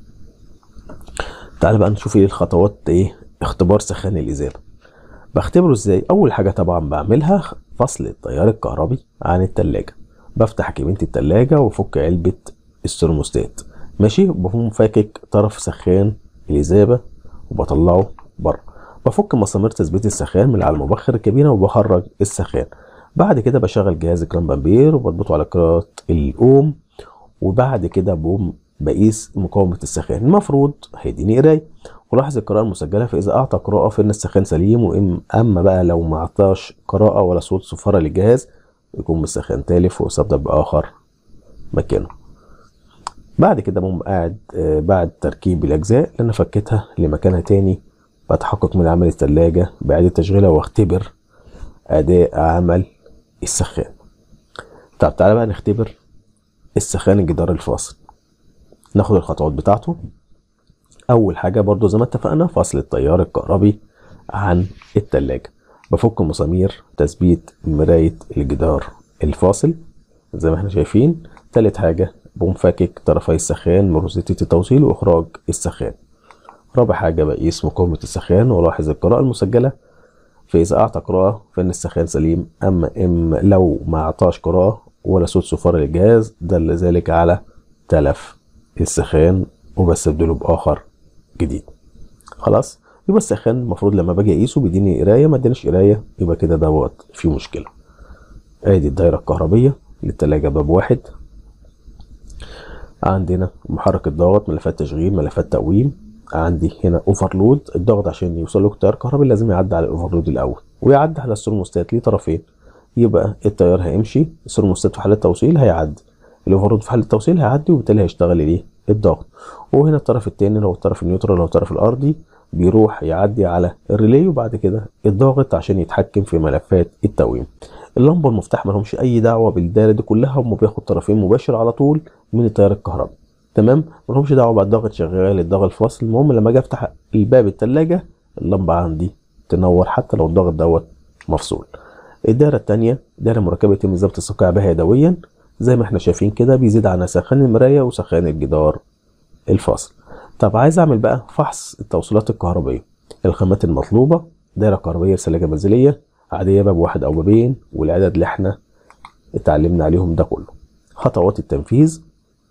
Speaker 1: تعال بقى نشوف ايه الخطوات ايه اختبار سخان الازاله بختبره ازاي اول حاجه طبعا بعملها فصل التيار الكهربي عن التلاجة بفتح كابينة التلاجة وافك علبة الثرموستات ماشي بقوم فاكك طرف سخان الإزابة وبطلعه بره بفك مسامير تثبيت السخان من على المبخر الكابينة وبخرج السخان بعد كده بشغل جهاز كلام بامبير وبضبطه على قراءة الأوم وبعد كده بقوم بقيس مقاومة السخان المفروض هيديني قراية ولاحظ القراءة المسجلة فإذا أعطى قراءة فإن السخان سليم وإم أما بقى لو ما أعطاش قراءة ولا صوت صفارة للجهاز يكون السخان تالف ويستبدل بآخر مكانه بعد كده بقوم قاعد آه، بعد تركيب الأجزاء اللي أنا فكيتها لمكانها تاني بتحقق من عمل التلاجة بإعادة تشغيلها واختبر أداء عمل السخان طب تعالى بقى نختبر السخان الجدار الفاصل ناخد الخطوات بتاعته اول حاجة برضو زي ما اتفقنا فصل التيار الكهربي عن التلاجة بفك مسامير تثبيت مراية الجدار الفاصل زي ما احنا شايفين تالت حاجة بقوم فاكك طرفي السخان من روزيتة التوصيل واخراج السخان رابع حاجة بقيس مقاومة السخان والاحظ القراءة المسجلة فإذا أعطى قراءة فإن السخان سليم أما إم لو ما أعطاش قراءة ولا صوت صفارة للجهاز دل ذلك على تلف السخان وبستبدله بآخر جديد خلاص يبقى السخان المفروض لما باجي اقيسه بيديني قرايه ما ادانيش قرايه يبقى كده دوت فيه مشكله ادي الدايره الكهربيه للتلاجة باب واحد عندنا محرك الضغط ملفات تشغيل ملفات تقويم عندي هنا اوفرلود الضغط عشان يوصل له التيار الكهربي لازم يعدي على الاوفرلود الاول ويعدي على الثرموستات ليه طرفين يبقى التيار هيمشي الثرموستات في حاله توصيل هيعدي الاوفرلود في حاله توصيل هيعدي وبالتالي هيشتغل ايه الضغط وهنا الطرف التاني اللي هو الطرف النيوترال اللي هو الطرف الارضي بيروح يعدي على الريلي وبعد كده الضاغط عشان يتحكم في ملفات التقويم اللمبه والمفتاح ما لهمش اي دعوه بالدايره دي كلها هم بياخد طرفين مباشر على طول من التيار الكهربي تمام ما لهمش دعوه بقى الضغط شغال الضغط فاصل المهم لما اجي افتح الباب التلاجة اللمبه عندي تنور حتى لو الضغط دوت مفصول الدايره التانية دايره مركبه يتم ضبط السقاع بها يدويا زي ما احنا شايفين كده بيزيد عنها سخان المرايه وسخان الجدار الفاصل طب عايز اعمل بقى فحص التوصيلات الكهربائيه الخامات المطلوبه دايره كهربائيه ثلاجه منزليه عاديه باب واحد او بابين والعدد اللي احنا اتعلمنا عليهم ده كله خطوات التنفيذ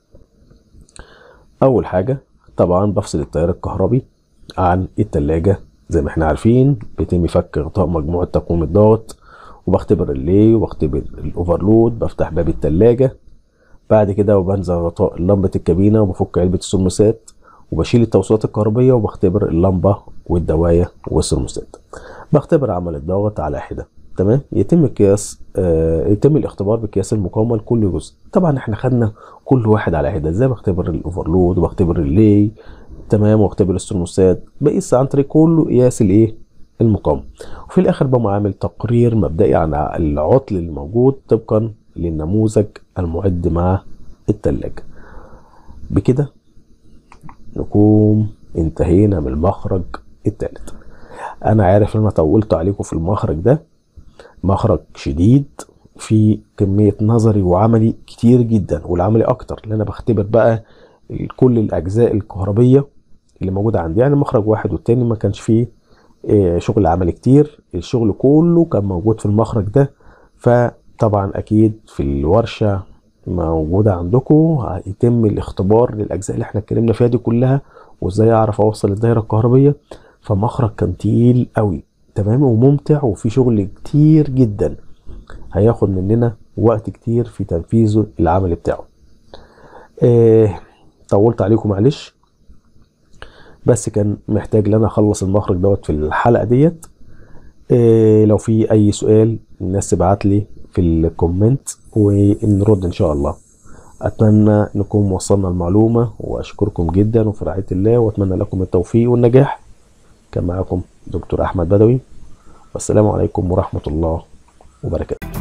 Speaker 1: اول حاجه طبعا بفصل التيار الكهربي عن التلاجة زي ما احنا عارفين بيتم فك غطاء مجموعة تقويم الضغط وبختبر اللي وبختبر الاوفرلود بفتح باب التلاجة بعد كده بنزل غطاء لمبة الكابينة وبفك علبة الثرموسات وبشيل التوصيلات الكهربية وبختبر اللمبة والدواية والثرموسات بختبر عمل الضغط على حدة تمام يتم قياس آه يتم الاختبار بقياس المقاومة لكل جزء طبعا احنا خدنا كل واحد على حدة ازاي بختبر الاوفرلود وبختبر اللي تمام واختبر الثرموسات بقيس عن طريق كله قياس الايه المقاومة وفي الاخر بقوم عامل تقرير مبدئي عن العطل اللي موجود طبقا للنموذج المعد مع التلاجة بكده نكون انتهينا من المخرج التالت انا عارف ان انا طولت عليكم في المخرج ده مخرج شديد في كمية نظري وعملي كتير جدا والعملي اكتر لان انا بختبر بقى كل الاجزاء الكهربية اللي موجودة عندي يعني مخرج واحد والتاني ما كانش فيه آه، شغل عملي كتير الشغل كله كان موجود في المخرج ده فطبعا اكيد في الورشة موجودة عندكم هيتم الاختبار للاجزاء اللي احنا اتكلمنا فيها دي كلها وازاي اعرف اوصل الدايرة الكهربية فمخرج كان تقيل قوي تمام وممتع وفي شغل كتير جدا هياخد مننا وقت كتير في تنفيذه العمل بتاعه آه طولت عليكم معلش بس كان محتاج ان انا اخلص المخرج دوت في الحلقه ديت إيه لو في اي سؤال الناس تبعت لي في الكومنت ونرد ان شاء الله اتمنى نكون وصلنا المعلومه واشكركم جدا وفي رعايه الله واتمنى لكم التوفيق والنجاح كان معاكم دكتور احمد بدوي والسلام عليكم ورحمه الله وبركاته